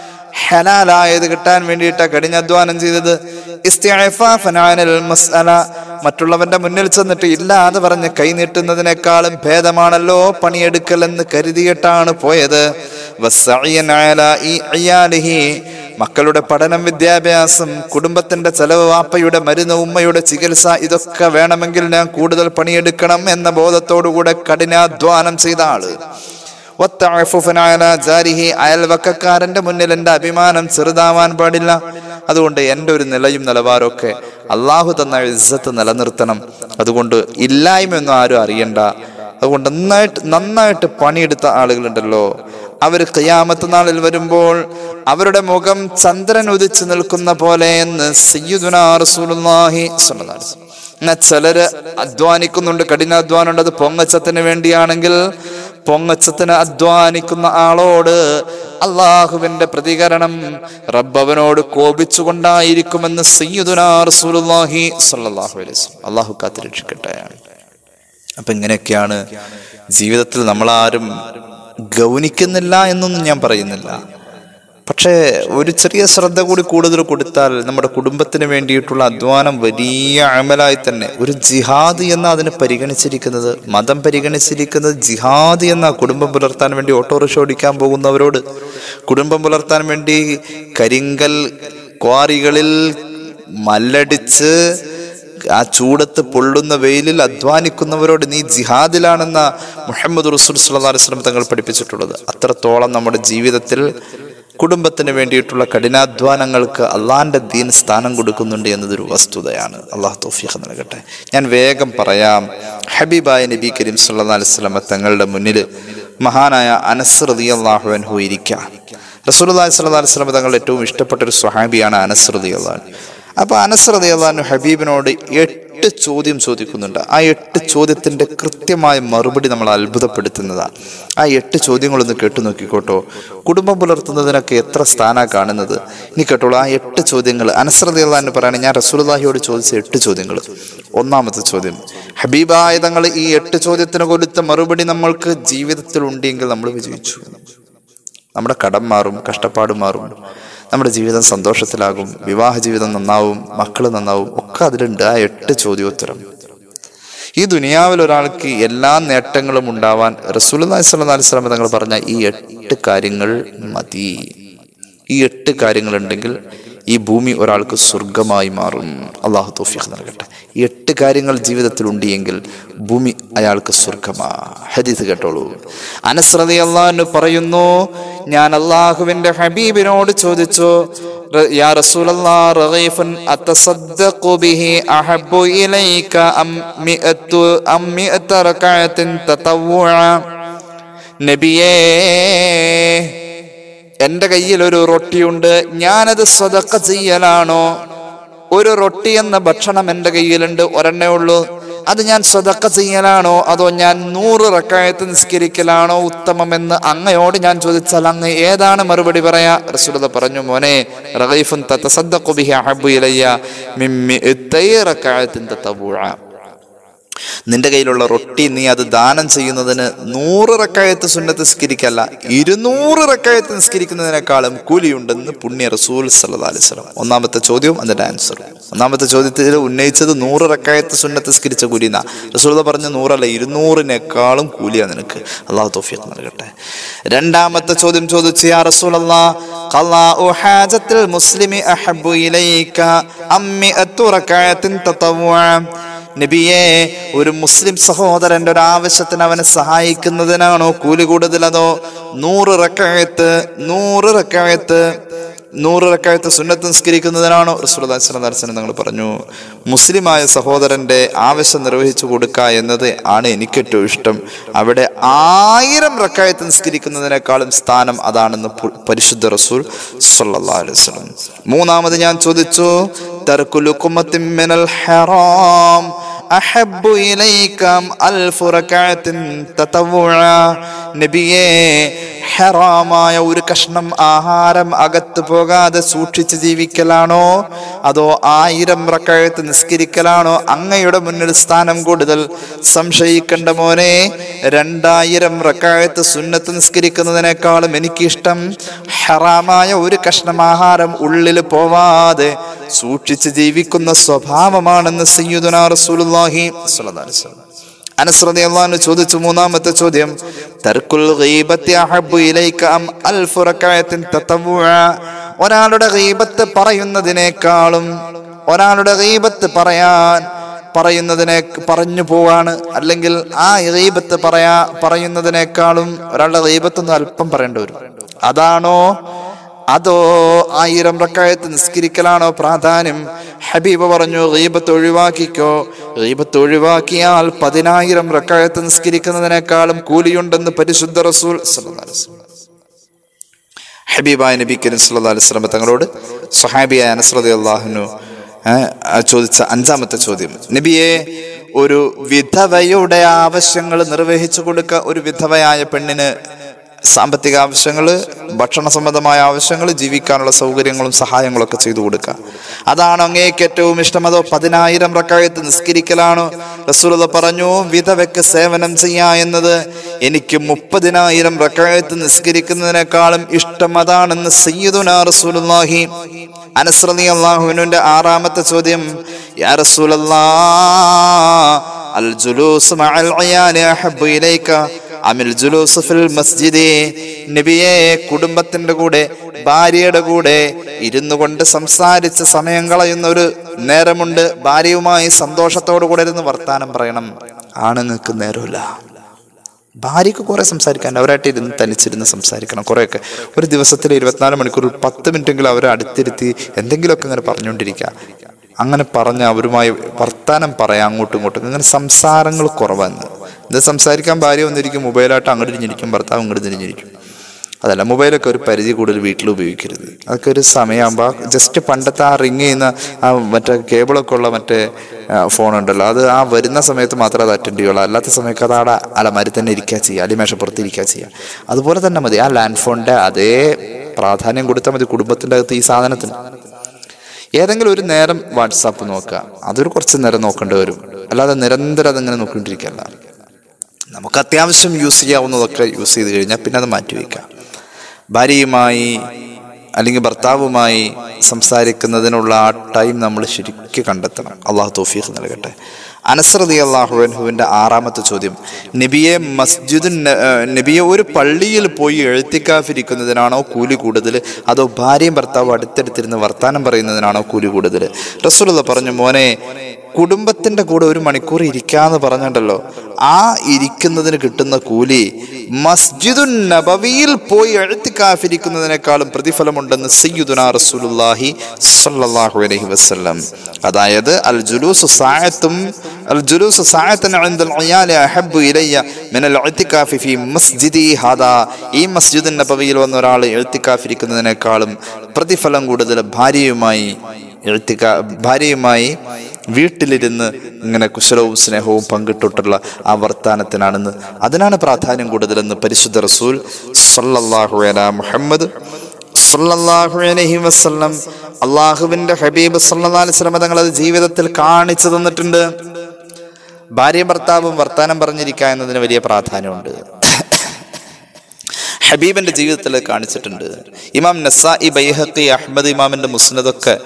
ഹലാലായത് കിട്ടാൻ വേണ്ടിയിട്ടാണ് കഠിനാധ്വാനം ചെയ്തത് ഇസ്തിഅഫാഫൻ അനിൽ മസ്അല മറ്റുള്ളവന്റെ മുന്നിൽ ചെന്നിട്ട് ഇല്ലാതെ പറഞ്ഞ് കൈ നീട്ടുന്നതിനേക്കാളും ഭേദമാണല്ലോ പണിയെടുക്കൽ എന്ന് കരുതിയിട്ടാണ് പോയത് വസ്സഅയൻ അലാ ഈ ഇയാലിഹി മക്കളുടെ പഠനം വിദ്യാഭ്യാസം കുടുംബത്തിന്റെ ചെലവ് വാപ്പയുടെ മരുന്ന് ഉമ്മയുടെ ചികിത്സ ഇതൊക്കെ വേണമെങ്കിൽ ഞാൻ കൂടുതൽ പണിയെടുക്കണം എന്ന ബോധത്തോടുകൂടെ കഠിനാധ്വാനം ചെയ്ത ആള് വത്തഅഫുഫനായ ജാരിഹി അയൽവക്കക്കാരന്റെ മുന്നിൽ എൻ്റെ അഭിമാനം ചെറുതാവാൻ പാടില്ല അതുകൊണ്ട് എൻ്റെ ഒരു നിലയും നിലവാരമൊക്കെ അള്ളാഹു തന്ന ഇസ്സത്ത് നിലനിർത്തണം അതുകൊണ്ട് ഇല്ലായ്മയൊന്നും ആരും അറിയണ്ട അതുകൊണ്ട് നന്നായിട്ട് നന്നായിട്ട് പണിയെടുത്ത ആളുകളുണ്ടല്ലോ അവർ ഖിയാമത്ത് നാളിൽ വരുമ്പോൾ അവരുടെ മുഖം ചന്ദ്രൻ ഉദിച്ചു നിൽക്കുന്ന പോലെ എന്ന് സയ്യിദുനാ റസൂലുള്ളാഹി സ്വല്ലല്ലാഹു അലൈഹി വസല്ലം. എന്നാ ചിലര് അധ്വാനിക്കുന്നുണ്ട് കഠിനാധ്വാനം ഉണ്ട് അത് പൊങ്ങച്ചത്തിന് വേണ്ടിയാണെങ്കിൽ പൊങ്ങച്ചത്തിന് അധ്വാനിക്കുന്ന ആളോട് അള്ളാഹുവിന്റെ പ്രതികരണം റബ്ബവനോട് കോപിച്ചുകൊണ്ടായിരിക്കുമെന്ന് സയ്യിദുനാ റസൂലുള്ളാഹി സ്വല്ലല്ലാഹു അലൈഹി വസല്ലം. അള്ളാഹു കാത്തിരക്ഷിക്കട്ടെ അപ്പൊ ഇങ്ങനെയൊക്കെയാണ് ജീവിതത്തിൽ നമ്മളാരും ഗൗനിക്കുന്നില്ല എന്നൊന്നും ഞാൻ പറയുന്നില്ല പക്ഷേ ഒരു ചെറിയ ശ്രദ്ധ കൂടി കൂടുതൽ കൊടുത്താൽ നമ്മുടെ കുടുംബത്തിന് വേണ്ടിയിട്ടുള്ള അധ്വാനം വലിയ അമലായി തന്നെ ഒരു ജിഹാദ് എന്ന അതിനെ പരിഗണിച്ചിരിക്കുന്നത് മതം പരിഗണിച്ചിരിക്കുന്നത് ജിഹാദ് എന്ന കുടുംബം പുലർത്താൻ വേണ്ടി ഓട്ടോറിക്ഷ ഓടിക്കാൻ പോകുന്നവരോട് കുടുംബം പുലർത്താൻ വേണ്ടി കരിങ്കൽ ക്വാറികളിൽ മല്ലടിച്ച് ആ ചൂടത്ത് പൊള്ളുന്ന വെയിലിൽ അധ്വാനിക്കുന്നവരോട് നീ ജിഹാദിലാണെന്ന മുഹമ്മദ് റസൂൽ സല്ലല്ലാഹു അലൈഹി വസല്ലം തങ്ങൾ പഠിപ്പിച്ചിട്ടുള്ളത് അത്രത്തോളം നമ്മുടെ ജീവിതത്തിൽ കുടുംബത്തിന് വേണ്ടിയിട്ടുള്ള കഠിനാധ്വാനങ്ങൾക്ക് അള്ളാന്റെ ദീൻ സ്ഥാനം കൊടുക്കുന്നുണ്ട് എന്നതൊരു വസ്തുതയാണ് അള്ളാഹു തൗഫീഖ് നൽകട്ടെ ഞാൻ വേഗം പറയാം ഹബീബായ നബി കരീം സല്ലല്ലാഹു അലൈഹി വസല്ലം തങ്ങളുടെ മുന്നിൽ മഹാനായ അനസ് റളിയല്ലാഹു അൻഹു ഇരിക്കുക റസൂലുള്ളാഹി സ്വല്ലല്ലാഹു അലൈഹി വസല്ലം തങ്ങളുടെ ഏറ്റവും ഇഷ്ടപ്പെട്ട ഒരു സ്വഹാബിയാണ് അനസ് റളിയല്ലാഹു അൻഹു അപ്പൊ അനസ് റളിയല്ലാഹു അൻഹു ഹബീബിനോട് എട്ട് ചോദ്യം ചോദിക്കുന്നുണ്ട് ആ എട്ട് ചോദ്യത്തിന്റെ കൃത്യമായ മറുപടി നമ്മൾ അത്ഭുതപ്പെടുത്തുന്നതാണ് ആ എട്ട് ചോദ്യങ്ങളൊന്ന് കേട്ടു നോക്കിക്കോട്ടോ കുടുംബം പുലർത്തുന്നതിനൊക്കെ എത്ര സ്ഥാന കാണുന്നത് ഇനി കേട്ടോളൂ ആ എട്ട് ചോദ്യങ്ങൾ അനസ്രതയുള്ള എന്ന് പറയുകയാണെങ്കിൽ ഞാൻ റസൂലുള്ളാഹിയോട് ചോദിച്ച എട്ട് ചോദ്യങ്ങൾ ഒന്നാമത്തെ ചോദ്യം ഹബീബായ തങ്ങൾ ഈ എട്ട് ചോദ്യത്തിന് കൊടുത്ത മറുപടി നമ്മൾക്ക് ജീവിതത്തിൽ ഉണ്ടെങ്കിൽ നമ്മൾ വിജയിച്ചു നമ്മുടെ കടം മാറും കഷ്ടപ്പാട് മാറും നമ്മുടെ ജീവിതം സന്തോഷത്തിലാകും വിവാഹ ജീവിതം നന്നാവും മക്കൾ നന്നാവും ഒക്കെ അതിലുണ്ട് ആ എട്ട് ചോദ്യോത്തരം ഈ ദുനിയാവിൽ ഒരാൾക്ക് എല്ലാ നേട്ടങ്ങളും ഉണ്ടാവാൻ റസൂലുള്ളാഹി സ്വല്ലല്ലാഹു അലൈഹി വസല്ലം തങ്ങൾ പറഞ്ഞ ഈ എട്ട് കാര്യങ്ങൾ മതി ഈ എട്ട് കാര്യങ്ങൾ ഉണ്ടെങ്കിൽ ഈ ഭൂമി ഒരാൾക്ക് സ്വർഗമായി മാറും അള്ളാഹു തോഫിഖ് നൽകട്ടെ ഈ എട്ട് കാര്യങ്ങൾ ജീവിതത്തിൽ ഉണ്ടെങ്കിൽ ഭൂമി അയാൾക്ക് സ്വർഗമാ ഹദീസ് കേട്ടോളൂ അനസ്രതി അള്ളാഹു പറയുന്നു ഞാൻ അള്ളാഹുവിന്റെ ഹബീബിനോട് ചോദിച്ചു "റ- യാ റസൂലല്ലാ റഗീഫുൻ അത്തസദ്ദഖു ബിഹി അഹബ്ബു ഇലൈക അം മിഅത്തു അം മിഅത്ത റകഅത്തിൻ തതവ്വുഅ നബിയേ എന്റെ കയ്യിൽ ഒരു റൊട്ടിയുണ്ട് ഞാനത് സ്വതക്ക ചെയ്യലാണോ ഒരു റൊട്ടി എന്ന ഭക്ഷണം എന്റെ കയ്യിലുണ്ട് ഒരെണ്ണേ ഉള്ളൂ അത് ഞാൻ സ്വതക്ക ചെയ്യലാണോ അതോ ഞാൻ നൂറ് റക്കായത്ത് നിസ്കരിക്കലാണോ ഉത്തമമെന്ന് അങ്ങയോട് ഞാൻ ചോദിച്ചാൽ അങ്ങ് ഏതാണ് മറുപടി പറയാ റസൂലത പറഞ്ഞു മോനെ റഗീഫുൻ തതസദ്ദഖു ബിഹി അഹബ്ബു ഇലയ്യ മിമ്മി റക്കായത്തിൻ തതവ്വുഅ നിന്റെ കയ്യിലുള്ള റൊട്ടി നീ അത് ദാനം ചെയ്യുന്നതിന് നൂറ് റക്കായത്ത് സുന്നത്ത് നിസ്കരിക്കല്ല ഇരുന്നൂറ് റക്കായത്ത് നിസ്കരിക്കുന്നതിനേക്കാളും കൂലിയുണ്ടെന്ന് പുണ്യ റസൂൽ സല്ലല്ലാഹു അലൈഹി വസല്ലം ഒന്നാമത്തെ ചോദ്യവും അതിന്റെ ആൻസർ ഒന്നാമത്തെ ചോദ്യത്തിൽ ഉന്നയിച്ചത് നൂറ് റക്കായത്ത് സുന്നത്ത് നിസ്കരിച്ച കൂലി എന്നാ റസൂൽ പറഞ്ഞ നൂറല്ല ഇരുന്നൂറിനേക്കാളും കൂലിയാ നിനക്ക് അള്ളാഹു തൗഫീഖ് നൽകട്ടെ രണ്ടാമത്തെ ചോദ്യം ചോദിച്ചു യാ റസൂൽ ഖലാഉ ഹാജത്തിൽ മുസ്ലിമി അഹബ്ബു ഇലൈക അമ്മി റകഅത്തിൻ തതവ്വുഅ നബിയെ ഒരു മുസ്ലിം സഹോദരന്റെ ഒരു ആവശ്യത്തിന് അവനെ സഹായിക്കുന്നതിനാണോ കൂലി കൂടുതൽ അതോ നൂറ് റക്കായത്ത് നൂറ് റക്കായത്ത് നൂറ് റക്കായത്ത് സുന്നത്ത് നിസ്കരിക്കുന്നതിനാണോ റസൂൽദാസനം നിങ്ങൾ പറഞ്ഞു മുസ്ലിമായ സഹോദരന്റെ ആവശ്യം നിർവഹിച്ചു കൊടുക്കുക എന്നത് ആണ് എനിക്ക് ഏറ്റവും ഇഷ്ടം അവിടെ ആയിരം റക്കായത്ത് നിസ്കരിക്കുന്നതിനേക്കാളും സ്ഥാനം അതാണെന്ന് പു- പരിശുദ്ധ റസൂൽ സല്ലല്ലാഹു അലൈഹി വസല്ലം മൂന്നാമത് ഞാൻ ചോദിച്ചു തർക്കുലുക്കുമത്തിൻ മിനൽ ഹറാം അഹബ്ബു ഇലൈകം അൽഫു റകഅത്തിൻ തതവ്വുഅ നബിയേ ഹറാമായ ഒരു കഷ്ണം ആഹാരം അകത്ത് പോകാതെ സൂക്ഷിച്ച് ജീവിക്കലാണോ അതോ ആയിരം റക്കഴത്ത് നിസ്കരിക്കലാണോ അങ്ങയുടെ മുന്നിൽ സ്ഥാനം കൂടുതൽ സംശയിക്കണ്ട മോനെ രണ്ടായിരം റക്കഴത്ത് സുന്നത്ത് നിസ്കരിക്കുന്നതിനേക്കാളും എനിക്കിഷ്ടം ഹറാമായ ഒരു കഷ്ണം ആഹാരം ഉള്ളിൽ പോവാതെ സൂക്ഷിച്ച് ജീവിക്കുന്ന സ്വഭാവമാണെന്ന് സയ്യിദുനാ റസൂലുള്ളാഹി സ്വല്ലല്ലാഹു അലൈഹി വസല്ലം അനസ് റളിയല്ലാഹു ചോദിച്ചു മൂന്നാമത്തെ ചോദ്യം തർക്കുൽ ഗീബത്തി അഹബ്ബു ഇലൈക അം അൽഫു റകഅത്തിൻ തതവ്വുഅ ഒരാളുടെ ഗീബത്ത് പറയുന്നതിനേക്കാളും ഒരാളുടെ ഗീബത്ത് പറയാൻ പറയുന്നതിനെ പറഞ്ഞു പോവാണ് അല്ലെങ്കിൽ ആ ഗീബത്ത് പറയാ പറയുന്നതിനേക്കാളും ഒരാളുടെ ഗീബത്തൊന്ന് അല്പം പറയേണ്ടി വരും അതാണോ അതോ ആയിരം റക്കായത്ത് നിസ്കരിക്കലാണോ പ്രാധാന്യം ഹബീബ് പറഞ്ഞു ഗീബത്ത് ഒഴിവാക്കിക്കോ ഗീബത്ത് ഒഴിവാക്കിയാൽ പതിനായിരം റക്കായത്ത് നിസ്കരിക്കുന്നതിനേക്കാളും കൂലിയുണ്ടെന്ന് പരിശുദ്ധ റസൂൽ സല്ലല്ലാഹു അലൈഹി വസല്ലം. ഹബീബായ നബി കരീം സല്ലല്ലാഹു അലൈഹി വസല്ലം തങ്ങളോട് സ്വഹാബിയായ അനസ് റളിയല്ലാഹു ചോദിച്ച അഞ്ചാമത്തെ ചോദ്യം നബിയെ ഒരു വിധവയുടെ ആവശ്യങ്ങൾ നിർവഹിച്ചു കൊടുക്ക ഒരു വിധവയായ പെണ്ണിന് സാമ്പത്തിക ആവശ്യങ്ങൾ ഭക്ഷണ സംബന്ധമായ ആവശ്യങ്ങൾ ജീവിക്കാനുള്ള സൗകര്യങ്ങളും സഹായങ്ങളും ഒക്കെ ചെയ്തു കൊടുക്കുക അതാണ് അങ്ങേക്ക് ഏറ്റവും ഇഷ്ടം അതോ പതിനായിരം റക്കായത്ത് നിസ്കരിക്കലാണോ റസൂലത പറഞ്ഞു വിധവയ്ക്ക് സേവനം ചെയ്യാ എന്നത് എനിക്ക് മുപ്പതിനായിരം റക്കായത്ത് നിസ്കരിക്കുന്നതിനേക്കാളും ഇഷ്ടം അതാണെന്ന് സയ്യിദുനാ റസൂലുള്ളാഹി അനസ് റളിയല്ലാഹുവിന്റെ ആറാമത്തെ ചോദ്യം യാ റസൂലല്ലാ അൽ ജുലൂസ് മഅൽ അയാനി അഹബ്ബു ഇലൈക അമിൽ ജുലൂസ് ഫിൽ മസ്ജിദി നബിയെ കുടുംബത്തിന്റെ കൂടെ ഭാര്യയുടെ കൂടെ ഇരുന്നു കൊണ്ട് സംസാരിച്ച് സമയം കളയുന്ന ഒരു നേരമുണ്ട് ഭാര്യയുമായി സന്തോഷത്തോടു കൂടെ ഇരുന്ന് വർത്താനം പറയണം ആണുങ്ങൾക്ക് നേരമില്ല ഭാര്യയ്ക്ക് കുറെ സംസാരിക്കാൻ അവരായിട്ട് ഇരുന്ന് തനിച്ചിരുന്ന് സംസാരിക്കണം കുറേയൊക്കെ ഒരു ദിവസത്തിൽ ഇരുപത്തിനാല് മണിക്കൂർ പത്ത് മിനിറ്റെങ്കിലും അവരെ അടുത്തിരുത്തി എന്തെങ്കിലുമൊക്കെ ഇങ്ങനെ പറഞ്ഞുകൊണ്ടിരിക്കുക അങ്ങനെ പറഞ്ഞ് അവരുമായി വർത്താനം പറയാം അങ്ങോട്ടും ഇങ്ങോട്ടും അങ്ങനെ സംസാരങ്ങൾ കുറവാണ് ഇത് സംസാരിക്കാൻ ഭാര്യ വന്നിരിക്കും മൊബൈലായിട്ട് അങ്ങോട്ട് തിരിഞ്ഞിരിക്കും ഭർത്താവ് ഇങ്ങോട്ട് തിരിഞ്ഞിരിക്കും അതല്ല മൊബൈലൊക്കെ ഒരു പരിധി കൂടുതൽ വീട്ടിൽ ഉപയോഗിക്കരുത് അതൊക്കെ ഒരു സമയമാകുമ്പോൾ ജസ്റ്റ് പണ്ടത്തെ ആ റിങ് ചെയ്യുന്ന ആ മറ്റേ കേബിളൊക്കെ ഉള്ള മറ്റേ ഫോൺ ഉണ്ടല്ലോ അത് ആ വരുന്ന സമയത്ത് മാത്രമേ അത് അറ്റൻഡ് ചെയ്യുള്ളൂ അല്ലാത്ത സമയത്ത് അത് അവിടെ അലമാരി തന്നെ ഇരിക്കുക ചെയ്യുക അല്ലെങ്കിൽ മേശപ്പുറത്ത് ഇരിക്കുക ചെയ്യുക അതുപോലെ തന്നെ മതി ആ ലാൻഡ് ഫോണിൻ്റെ അതേ പ്രാധാന്യം കൊടുത്താൽ മതി കുടുംബത്തിൻ്റെ അകത്ത് ഈ സാധനത്തിന് ഏതെങ്കിലും ഒരു നേരം വാട്സാപ്പ് നോക്കുക അതൊരു കുറച്ച് നേരം നോക്കേണ്ടി വരും അല്ലാതെ നിരന്തരം അതിങ്ങനെ നോക്കിക്കൊണ്ടിരിക്കല്ല നമുക്ക് അത്യാവശ്യം യൂസ് ചെയ്യാവുന്നതൊക്കെ യൂസ് ചെയ്ത് കഴിഞ്ഞാൽ പിന്നെ അത് മാറ്റി വയ്ക്കാം ഭാര്യയുമായി അല്ലെങ്കിൽ ഭർത്താവുമായി സംസാരിക്കുന്നതിനുള്ള ആ ടൈം നമ്മൾ ശരിക്കും കണ്ടെത്തണം അള്ളാഹു തൗഫീഖ് നൽകട്ടെ അനസ്രതി അള്ളാഹുവിൻ്റെ ആറാമത്തെ ചോദ്യം നബിയെ മസ്ജിദ് നബിയെ ഒരു പള്ളിയിൽ പോയി എഴുത്തിക്കാഫിരിക്കുന്നതിനാണോ കൂലി കൂടുതൽ അതോ ഭാര്യയും ഭർത്താവും അടുത്തടുത്തിരുന്ന് വർത്താനം പറയുന്നതിനാണോ കൂലി കൂടുതൽ റസൂലുള്ള പറഞ്ഞു മോനെ കുടുംബത്തിന്റെ കൂടെ ഒരു മണിക്കൂർ ഇരിക്കാന്ന് പറഞ്ഞിട്ടല്ലോ ആ ഇരിക്കുന്നതിന് കിട്ടുന്ന കൂലി മസ്ജിദുൻ നബവിയിൽ പോയി എഴുത്തിക്കാഫിരിക്കുന്നതിനേക്കാളും പ്രതിഫലമുണ്ടെന്ന് സയ്യിദുന റസൂലുള്ളാഹി സ്വല്ലല്ലാഹു അലൈഹി വസല്ലം അതായത് അൽ ജുലൂസ് സായത്തും അൽ ജുലൂസ് സായത്തൻ ഇൻദൽ ഇയാലി അഹബ്ബു ഇലയ്യ മിനൽ ഇഅ്തികാഫി ഫീ മസ്ജിദി ഹാദാ ഈ മസ്ജിദുൻ നബവിയിൽ വന്ന ഒരാൾ എഴുത്തിക്കാഫിരിക്കുന്നതിനേക്കാളും പ്രതിഫലം കൂടുതൽ ഭാര്യയുമായി എഴുത്തിക്ക ഭാര്യയുമായി വീട്ടിലിരുന്ന് ഇങ്ങനെ കുശലവും സ്നേഹവും പങ്കിട്ടിട്ടുള്ള ആ വർത്താനത്തിനാണെന്ന് അതിനാണ് പ്രാധാന്യം കൂടുതലെന്ന് പരിശുദ്ധ റസൂൽ സല്ലല്ലാഹു അലാ മുഹമ്മദ് സല്ലല്ലാഹു അലൈഹി വസല്ലം അള്ളാഹുവിന്റെ ഹബീബ് സല്ലല്ലാഹു അലൈഹി വസല്ലം തങ്ങൾ അത് ജീവിതത്തിൽ കാണിച്ചു തന്നിട്ടുണ്ട് ഭാര്യ ഭർത്താവും വർത്താനം പറഞ്ഞിരിക്കുക എന്നതിന് വലിയ പ്രാധാന്യമുണ്ട് ഹബീബിന്റെ ജീവിതത്തിൽ കാണിച്ചിട്ടുണ്ട് ഇമാം നസായി ബൈഹഖി അഹമ്മദ് ഇമാമിന്റെ മുസ്നദൊക്കെ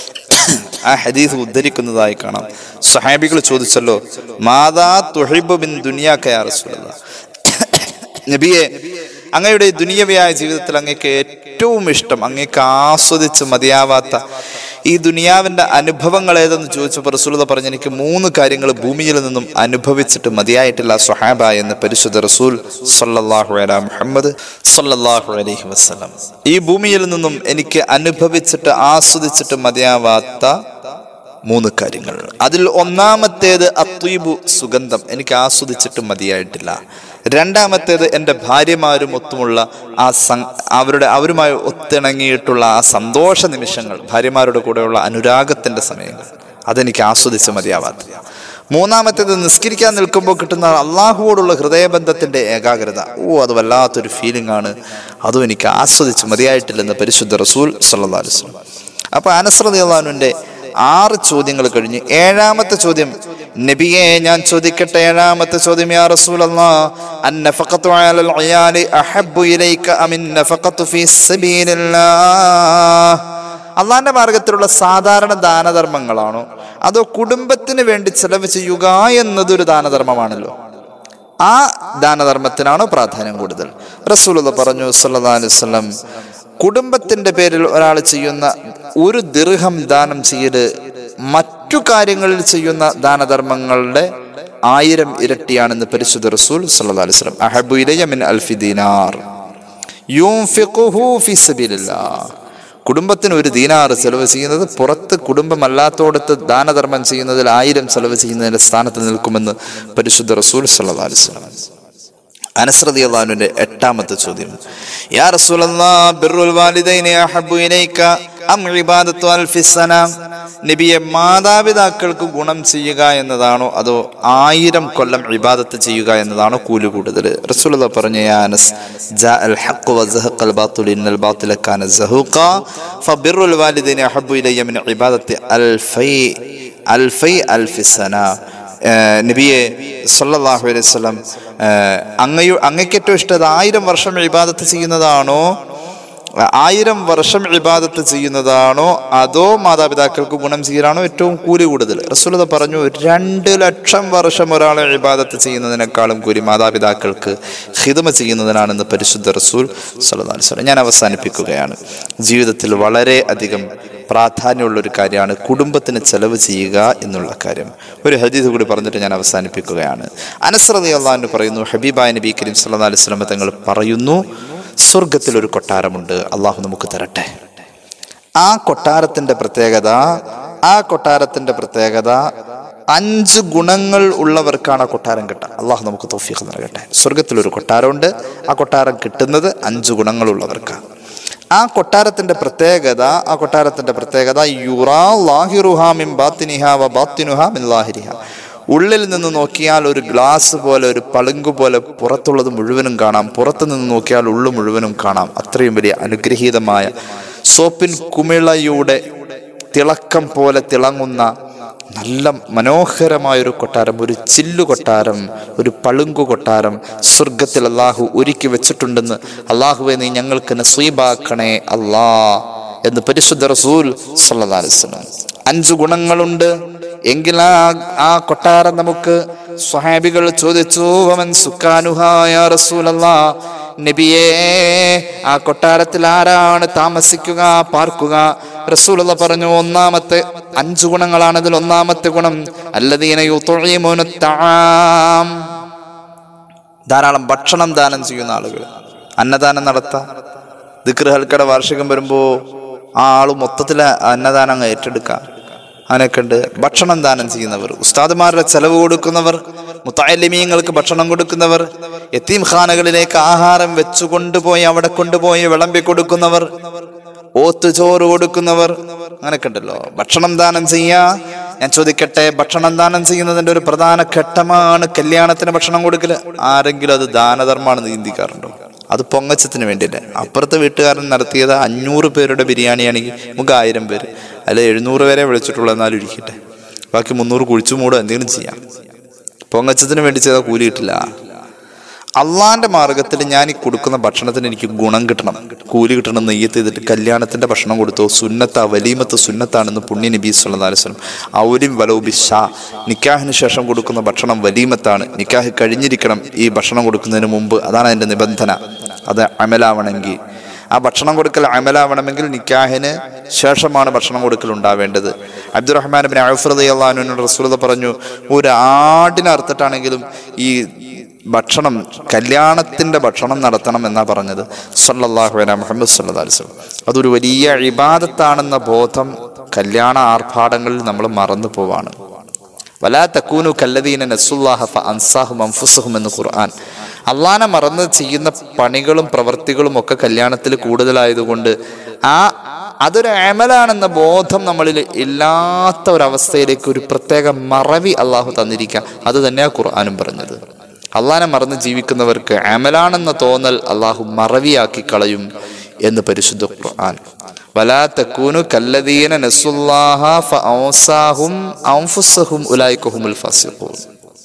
ആ ഹദീസ് ഉദ്ധരിക്കുന്നതായി കാണാം സഹാബികൾ ചോദിച്ചല്ലോ മാതാ തുഹിബു ബിൻ ദുനിയാക്കയാ റസൂലല്ലാ നബിയെ അങ്ങയുടെ ഈ ദുനിയവയായ ജീവിതത്തിൽ അങ്ങേക്ക് ഏറ്റവും ഇഷ്ടം അങ്ങേക്ക് ആസ്വദിച്ച് മതിയാവാത്ത ഈ ദുനിയാവിന്റെ അനുഭവങ്ങൾ ഏതെന്ന് ചോദിച്ചപ്പോൾ റസൂലത പറഞ്ഞ എനിക്ക് മൂന്ന് കാര്യങ്ങൾ ഭൂമിയിൽ നിന്നും അനുഭവിച്ചിട്ട് മതിയായിട്ടില്ല സ്വഹാബ എന്ന് പരിശുദ്ധ റസൂൽ സല്ലല്ലാഹു അലാ മുഹമ്മദ് സല്ലല്ലാഹു അലൈഹി വസല്ലം ഈ ഭൂമിയിൽ നിന്നും എനിക്ക് അനുഭവിച്ചിട്ട് ആസ്വദിച്ചിട്ട് മതിയാവാത്ത മൂന്ന് കാര്യങ്ങൾ അതിൽ ഒന്നാമത്തേത് അത്വീബു സുഗന്ധം എനിക്ക് ആസ്വദിച്ചിട്ട് മതിയായിട്ടില്ല രണ്ടാമത്തേത് എൻ്റെ ഭാര്യമാരും ഒത്തുമുള്ള ആ സം അവരുടെ അവരുമായി ഒത്തിണങ്ങിയിട്ടുള്ള ആ സന്തോഷ നിമിഷങ്ങൾ ഭാര്യമാരുടെ കൂടെയുള്ള അനുരാഗത്തിൻ്റെ സമയങ്ങൾ അതെനിക്ക് ആസ്വദിച്ച് മതിയാവാത്ത മൂന്നാമത്തേത് നിസ്കരിക്കാൻ നിൽക്കുമ്പോൾ കിട്ടുന്ന അള്ളാഹുവോടുള്ള ഹൃദയബന്ധത്തിന്റെ ഏകാഗ്രത ഓ അത് വല്ലാത്തൊരു ഫീലിംഗ് ആണ് അതും എനിക്ക് ആസ്വദിച്ച് മതിയായിട്ടില്ലെന്ന് പരിശുദ്ധ റസൂൽ സല്ലല്ലാഹു അലൈഹി വസല്ലം അപ്പൊ അനസ്രതി അള്ളാഹുവിന്റെ ആറ് ചോദ്യങ്ങൾ കഴിഞ്ഞു ഏഴാമത്തെ ചോദ്യം നബിയെ ഞാൻ ചോദിക്കട്ടെ ഏഴാമത്തെ ചോദ്യം യാ റസൂലല്ലാ അന്നഫഖത്തു അലൽ അയാലി അഹബ്ബു ഇലൈക അമിൻ നഫഖത്തു ഫീ സബീലില്ലാഹ് അള്ളാന്റെ മാർഗത്തിലുള്ള സാധാരണ ദാനധർമ്മങ്ങളാണോ അതോ കുടുംബത്തിന് വേണ്ടി ചെലവ് ചെയ്യുക എന്നതൊരു ദാനധർമ്മമാണല്ലോ ആ ദാനധർമ്മത്തിനാണോ പ്രാധാന്യം കൂടുതൽ റസൂലുള്ള പറഞ്ഞു സല്ലല്ലാഹു അലൈഹി വസല്ലം കുടുംബത്തിന്റെ പേരിൽ ഒരാൾ ചെയ്യുന്ന ഒരു ദീർഘം ദാനം ചെയ്യല് മറ്റു കാര്യങ്ങളിൽ ചെയ്യുന്ന ദാനധർമ്മങ്ങളുടെ ആയിരം ഇരട്ടിയാണെന്ന് പരിശുദ്ധ റസൂൽ സല്ലല്ലാഹു അലൈഹി വസല്ലം അഹബു ഇലയ്യ മിൻ അൽഫി ദീനാർ യുൻഫിഖുഹു ഫീ സബീലില്ലാഹ് കുടുംബത്തിന് ഒരു ദീനാറ് ചെലവ് ചെയ്യുന്നത് പുറത്ത് കുടുംബമല്ലാത്തോടത്ത് ദാനധർമ്മം ചെയ്യുന്നതിൽ ആയിരം ചെലവ് ചെയ്യുന്നതിന്റെ സ്ഥാനത്ത് നിൽക്കുമെന്ന് പരിശുദ്ധ റസൂൽ സല്ലല്ലാഹു അലൈഹി വസല്ലം അനസ്രതി അള്ളാഹുവിന്റെ എട്ടാമത്തെ ചോദ്യം യാ റസൂലല്ലാഹ് ബിർറുൽ വാലിദൈനി അഹബ്ബു ഇലൈക അം ഇബാദത്തു അൽഫി സന നബിയെ മാതാപിതാക്കൾക്ക് ഗുണം ചെയ്യുക എന്നതാണോ അതോ ആയിരം കൊല്ലം ഇബാദത്ത് ചെയ്യുക എന്നതാണോ കൂലി കൂടുതൽ റസൂലുള്ള പറഞ്ഞു യാ അനസ് ജാ അൽ ഹഖ് വസഹഖൽ ബാത്തിൽ ഇന്നൽ ബാത്തില കാന സഹൂഖ ഫബിർറുൽ വാലിദൈനി അഹബ്ബു ഇലയ്യ മിൻ ഇബാദത്തി അൽഫൈ അൽഫൈ അൽഫി സന ഏഹ് നബിയെ സല്ലല്ലാഹു അലൈഹി വസല്ലം ഏഹ് അങ്ങയോ അങ്ങയ്ക്ക് ഏറ്റവും ഇഷ്ടം ആയിരം വർഷം ഇബാദത്ത് ചെയ്യുന്നതാണോ ആയിരം വർഷം ഇബാദത്ത് ചെയ്യുന്നതാണോ അതോ മാതാപിതാക്കൾക്ക് ഗുണം ചെയ്യലാണോ ഏറ്റവും കൂലി കൂടുതൽ റസൂലത പറഞ്ഞു രണ്ട് ലക്ഷം വർഷം ഒരാളെ ഇബാദത്ത് ചെയ്യുന്നതിനേക്കാളും കൂലി മാതാപിതാക്കൾക്ക് ഹിതമ ചെയ്യുന്നതിനാണെന്ന് പരിശുദ്ധ റസൂൽ സല്ലല്ലാഹു അലൈഹി വസല്ലം ഞാൻ അവസാനിപ്പിക്കുകയാണ് ജീവിതത്തിൽ വളരെ അധികം പ്രാധാന്യമുള്ള ഒരു കാര്യമാണ് കുടുംബത്തിന് ചെലവ് ചെയ്യുക എന്നുള്ള കാര്യം ഒരു ഹദീസ് കൂടി പറഞ്ഞിട്ട് ഞാൻ അവസാനിപ്പിക്കുകയാണ് അനസ്രതി അള്ളഹാൻ പറയുന്നു ഹബീബായ നബി കരീം സല്ലല്ലാഹു അലൈഹി വസല്ലം തങ്ങൾ പറയുന്നു സ്വർഗത്തിൽ ഒരു കൊട്ടാരമുണ്ട് അള്ളാഹു നമുക്ക് തരട്ടെ ആ കൊട്ടാരത്തിന്റെ പ്രത്യേകത ആ കൊട്ടാരത്തിന്റെ പ്രത്യേകത അഞ്ച് ഗുണങ്ങൾ ഉള്ളവർക്കാണ് ആ കൊട്ടാരം കിട്ടുക അള്ളാഹു നമുക്ക് തോഫീഖ് നൽകട്ടെ സ്വർഗത്തിൽ ഒരു കൊട്ടാരമുണ്ട് ആ കൊട്ടാരം കിട്ടുന്നത് അഞ്ച് ഗുണങ്ങളുള്ളവർക്കാണ് ആ കൊട്ടാരത്തിന്റെ പ്രത്യേകത ആ കൊട്ടാരത്തിന്റെ പ്രത്യേകത യുറാ ലാഹിറുഹാ മിൻ ബാത്തിനിഹ വ ബാത്തിനുഹാ മിൻ ലാഹിരിഹ ഉള്ളിൽ നിന്ന് നോക്കിയാൽ ഒരു ഗ്ലാസ് പോലെ ഒരു പളുങ്ക് പോലെ പുറത്തുള്ളത് മുഴുവനും കാണാം പുറത്തു നിന്ന് നോക്കിയാൽ ഉള്ളു മുഴുവനും കാണാം അത്രയും വലിയ അനുഗ്രഹീതമായ സോപ്പിൻ കുമിളയുടെ തിളക്കം പോലെ തിളങ്ങുന്ന നല്ല മനോഹരമായ ഒരു കൊട്ടാരം ഒരു ചില്ലു കൊട്ടാരം ഒരു പളുങ്കു കൊട്ടാരം സ്വർഗത്തിൽ അള്ളാഹു ഒരുക്കി വെച്ചിട്ടുണ്ടെന്ന് അള്ളാഹുവെ നീ ഞങ്ങൾക്ക് നസീബാക്കണേ അല്ലാ എന്ന് പരിശുദ്ധ റസൂൽ സല്ലല്ലാഹു അലൈഹി വസല്ലം അഞ്ചു ഗുണങ്ങളുണ്ട് എങ്കിൽ ആ ആ കൊട്ടാരം നമുക്ക് സ്വഹാബികൾ ചോദിച്ചു വമൻ സുക്കാനുഹായ റസൂലല്ലാ നബിയേ ആ കൊട്ടാരത്തിൽ ആരാണ് താമസിക്കുക പാർക്കുക റസൂലുള്ള പറഞ്ഞു ഒന്നാമത്തെ അഞ്ചു ഗുണങ്ങളാണ് അതിൽ ഒന്നാമത്തെ ഗുണം അല്ലദീന യുത്ഇമൂന തആം ധാരാളം ഭക്ഷണം ദാനം ചെയ്യുന്ന ആളുകൾ അന്നദാനം നടത്താം ദിക്ർ ഹൽക്കയുടെ വാർഷികം വരുമ്പോൾ ആ ആള് മൊത്തത്തിൽ അന്നദാനം അങ്ങ് ഏറ്റെടുക്കാം അങ്ങനെയൊക്കെ ഉണ്ട് ഭക്ഷണം ദാനം ചെയ്യുന്നവർ ഉസ്താദുമാരുടെ ചെലവ് കൊടുക്കുന്നവർ മുത്താലിമീങ്ങൾക്ക് ഭക്ഷണം കൊടുക്കുന്നവർ എത്തീം ഖാനകളിലേക്ക് ആഹാരം വെച്ചു കൊണ്ടുപോയി അവിടെ കൊണ്ടുപോയി വിളമ്പി കൊടുക്കുന്നവർ ഓത്തുചോറ് കൊടുക്കുന്നവർ അങ്ങനെയൊക്കെ ഉണ്ടല്ലോ ഭക്ഷണം ദാനം ചെയ്യാ ഞാൻ ചോദിക്കട്ടെ ഭക്ഷണം ദാനം ചെയ്യുന്നതിന്റെ ഒരു പ്രധാന ഘട്ടമാണ് കല്യാണത്തിന് ഭക്ഷണം കൊടുക്കല് ആരെങ്കിലും അത് ദാനധർമ്മമാണെന്ന് ചിന്തിക്കാറുണ്ടോ അത് പൊങ്ങച്ചത്തിന് വേണ്ടിയല്ലേ അപ്പുറത്തെ വീട്ടുകാരൻ നടത്തിയത് അഞ്ഞൂറ് പേരുടെ ബിരിയാണിയാണെങ്കിൽ നമുക്ക് ആയിരം പേര് അല്ല എഴുന്നൂറ് പേരെ വിളിച്ചിട്ടുള്ളൂ എന്നാലും ഇരിക്കട്ടെ ബാക്കി മുന്നൂറ് കുഴിച്ചു മൂടോ എന്തെങ്കിലും ചെയ്യാം പൊങ്ങച്ചത്തിന് വേണ്ടി ചെയ്താൽ കൂലി കിട്ടില്ല അള്ളാന്റെ മാർഗത്തിൽ ഞാൻ ഈ കൊടുക്കുന്ന ഭക്ഷണത്തിന് എനിക്ക് ഗുണം കിട്ടണം കൂലി കിട്ടണം നെയ്യത്ത് ചെയ്തിട്ട് കല്യാണത്തിന്റെ ഭക്ഷണം കൊടുത്തോ സുന്നത്ത വലീമത്ത് സുന്നത്താണെന്ന് പുണ്യ നബി സ്വല്ലം ഔലിം വലൗബി ഷാ നിക്കാഹിന് ശേഷം കൊടുക്കുന്ന ഭക്ഷണം വലീമത്താണ് നിക്കാഹ് കഴിഞ്ഞിരിക്കണം ഈ ഭക്ഷണം കൊടുക്കുന്നതിന് മുമ്പ് അതാണ് അതിന്റെ നിബന്ധന അത് അമലാവണമെങ്കിൽ ആ ഭക്ഷണം കൊടുക്കൽ അമലാവണമെങ്കിൽ നിക്കാഹിന് ശേഷമാണ് ഭക്ഷണം കൊടുക്കൽ ഉണ്ടാവേണ്ടത് അബ്ദുറഹ്മാൻ ബിൻ ഔഫ്രദി അള്ളഹാനു റസൂലത പറഞ്ഞു ഒരു ആടിനെ അറുത്തിട്ടാണെങ്കിലും ഈ ഭക്ഷണം കല്യാണത്തിന്റെ ഭക്ഷണം നടത്തണം എന്നാ പറഞ്ഞത് സല്ലല്ലാഹു അലൈഹി മുഹമ്മദ് സല്ലല്ലാഹു അലൈഹി വസല്ലം അതൊരു വലിയ ഇബാദത്താണെന്ന ബോധം കല്യാണ ആർഭാടങ്ങളിൽ നമ്മൾ മറന്നു പോവാണ് വലാ തക്കൂനു കല്ലദീന നസുല്ലാഹ ഫ അൻസാഹും അൻഫുസഹും എന്ന് ഖുർആൻ അള്ളാനെ മറന്ന് ചെയ്യുന്ന പണികളും പ്രവർത്തികളും ഒക്കെ കല്യാണത്തിൽ കൂടുതലായതുകൊണ്ട് ആ അതൊരു അമലാണെന്ന ബോധം നമ്മളിൽ ഇല്ലാത്ത ഒരവസ്ഥയിലേക്ക് ഒരു പ്രത്യേക മറവി അള്ളാഹു തന്നിരിക്കാം അത് തന്നെയാണ് ഖുർആാനും പറഞ്ഞത് അള്ളാനെ മറന്ന് ജീവിക്കുന്നവർക്ക് അമലാണെന്ന തോന്നൽ അള്ളാഹു മറവിയാക്കി കളയും എന്ന് പരിശുദ്ധ ഖുർആൻ വലാ തക്കൂനു കല്ലദീന നസുല്ലാഹ ഫഅൻസാഹും അൻഫുസഹും ഉലൈക ഹുമുൽ ഫാസിഖൂൻ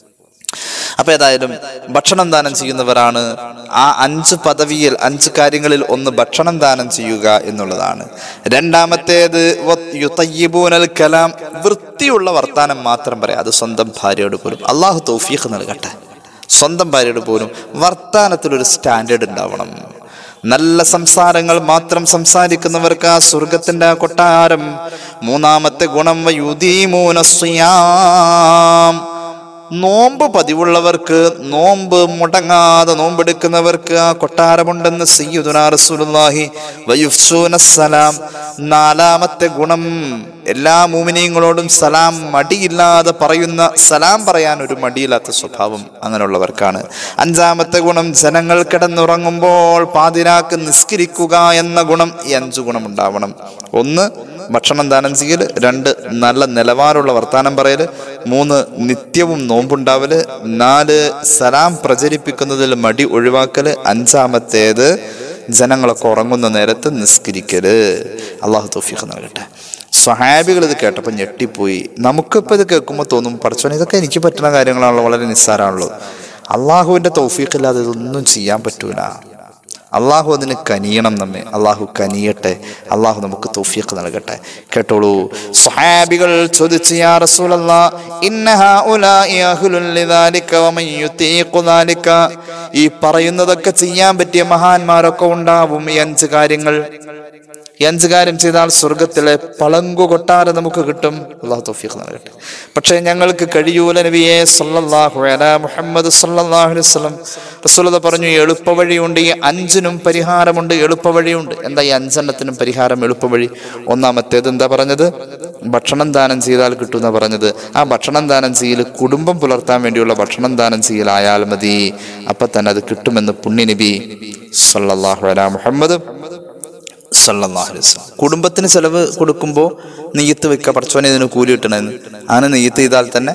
അപ്പൊ ഏതായാലും ഭക്ഷണം ദാനം ചെയ്യുന്നവരാണ് ആ അഞ്ച് പദവിയിൽ അഞ്ച് കാര്യങ്ങളിൽ ഒന്ന് ഭക്ഷണം ദാനം ചെയ്യുക എന്നുള്ളതാണ് രണ്ടാമത്തേത് വ- യുതയ്യിബൂനൽ കലാം വൃത്തിയുള്ള വർത്താനം മാത്രം പറയാം അത് സ്വന്തം ഭാര്യയോട് പോലും അള്ളാഹു തൗഫീഖ് നൽകട്ടെ സ്വന്തം ഭാര്യയോട് പോലും വർത്താനത്തിലൊരു സ്റ്റാൻഡേർഡ് ഉണ്ടാവണം നല്ല സംസാരങ്ങൾ മാത്രം സംസാരിക്കുന്നവർക്ക് ആ സ്വർഗത്തിന്റെ ആ കൊട്ടാരം മൂന്നാമത്തെ ഗുണം വയുദീമൂന സിയാം നോമ്പ് പതിവുള്ളവർക്ക് നോമ്പ് മുടങ്ങാതെ നോമ്പെടുക്കുന്നവർക്ക് ആ കൊട്ടാരമുണ്ടെന്ന് സയ്യിദുനാ റസൂലുള്ളാഹി വയുഫ്സൂന സലാം നാലാമത്തെ ഗുണം എല്ലാ മൂമിനീങ്ങളോടും സലാം മടിയില്ലാതെ പറയുന്ന സലാം പറയാൻ ഒരു മടിയില്ലാത്ത സ്വഭാവം അങ്ങനെയുള്ളവർക്കാണ് അഞ്ചാമത്തെ ഗുണം ജനങ്ങൾ കിടന്നുറങ്ങുമ്പോൾ പാതിരാക്ക് നിസ്കരിക്കുക എന്ന ഗുണം ഈ അഞ്ചു ഗുണം ഉണ്ടാവണം ഒന്ന് ഭക്ഷണം ദാനം ചെയ്യൽ രണ്ട് നല്ല നിലവാരമുള്ള വർത്താനം പറയൽ മൂന്ന് നിത്യവും നോമ്പുണ്ടാവല് നാല് സലാം പ്രചരിപ്പിക്കുന്നതിൽ മടി ഒഴിവാക്കല് അഞ്ചാമത്തേത് ജനങ്ങളൊക്കെ ഉറങ്ങുന്ന നേരത്ത് നിസ്കരിക്കല് അള്ളാഹു തൗഫീഖ് നൽകട്ടെ സ്വഹാബികൾ ഇത് കേട്ടപ്പോൾ ഞെട്ടിപ്പോയി നമുക്കിപ്പോൾ ഇത് കേൾക്കുമ്പോൾ തോന്നും പഠിച്ചോനെ ഇതൊക്കെ എനിക്ക് പറ്റുന്ന കാര്യങ്ങളാണല്ലോ വളരെ നിസ്സാരമാണല്ലോ അള്ളാഹുവിൻ്റെ തൗഫീഖില്ലാതെ ഇതൊന്നും ചെയ്യാൻ പറ്റൂല അള്ളാഹു അതിന് കനിയണം നമ്മെ അള്ളാഹു കനിയട്ടെ അള്ളാഹു നമുക്ക് തൗഫീഖ് നൽകട്ടെ കേട്ടോളൂ സ്വഹാബികൾ ചോദിച്ചു യാ റസൂലല്ലാ ഇന്ന ഹൗലാഇ അഹ്ലുൽ ലിദാലിക വമൻ യുതീഖു ദാലിക ഈ പറയുന്നതൊക്കെ ചെയ്യാൻ പറ്റിയ മഹാന്മാരൊക്കെ ഉണ്ടാവും ഈ അഞ്ച് കാര്യങ്ങൾ ഈ അഞ്ച് കാര്യം ചെയ്താൽ സ്വർഗത്തിലെ പളങ്കു കൊട്ടാരം നമുക്ക് കിട്ടും അള്ളാഹു തൗഫീഖ് നൽകട്ടെ പക്ഷേ ഞങ്ങൾക്ക് കഴിയൂല നബിയെ സല്ലല്ലാഹു അലാ മുഹമ്മദ് സല്ലല്ലാഹു അലൈഹി വസല്ലം റസൂലത പറഞ്ഞു എളുപ്പവഴിയുണ്ട് ഈ അഞ്ചിനും പരിഹാരമുണ്ട് എളുപ്പവഴിയുണ്ട് എന്താ ഈ അഞ്ചെണ്ണത്തിനും പരിഹാരം എളുപ്പവഴി ഒന്നാമത്തേത് എന്താ പറഞ്ഞത് ഭക്ഷണം ദാനം ചെയ്താൽ കിട്ടുന്ന പറഞ്ഞത് ആ ഭക്ഷണം ദാനം ചെയ്യൽ കുടുംബം പുലർത്താൻ വേണ്ടിയുള്ള ഭക്ഷണം ദാനം ചെയ്യലായാൽ മതി അപ്പൊ തന്നെ അത് കിട്ടുമെന്ന് പുണ്യ നബി സല്ലല്ലാഹു അലാ മുഹമ്മദ് സല്ലല്ലാഹു അലൈഹി വസല്ലം കുടുംബത്തിന് ചെലവ് കൊടുക്കുമ്പോൾ നെയ്യത്ത് വെക്കുക പഠിച്ചോനെ ഇതിന് കൂലി കിട്ടണമെന്ന് അങ്ങനെ നെയ്യത്ത് ചെയ്താൽ തന്നെ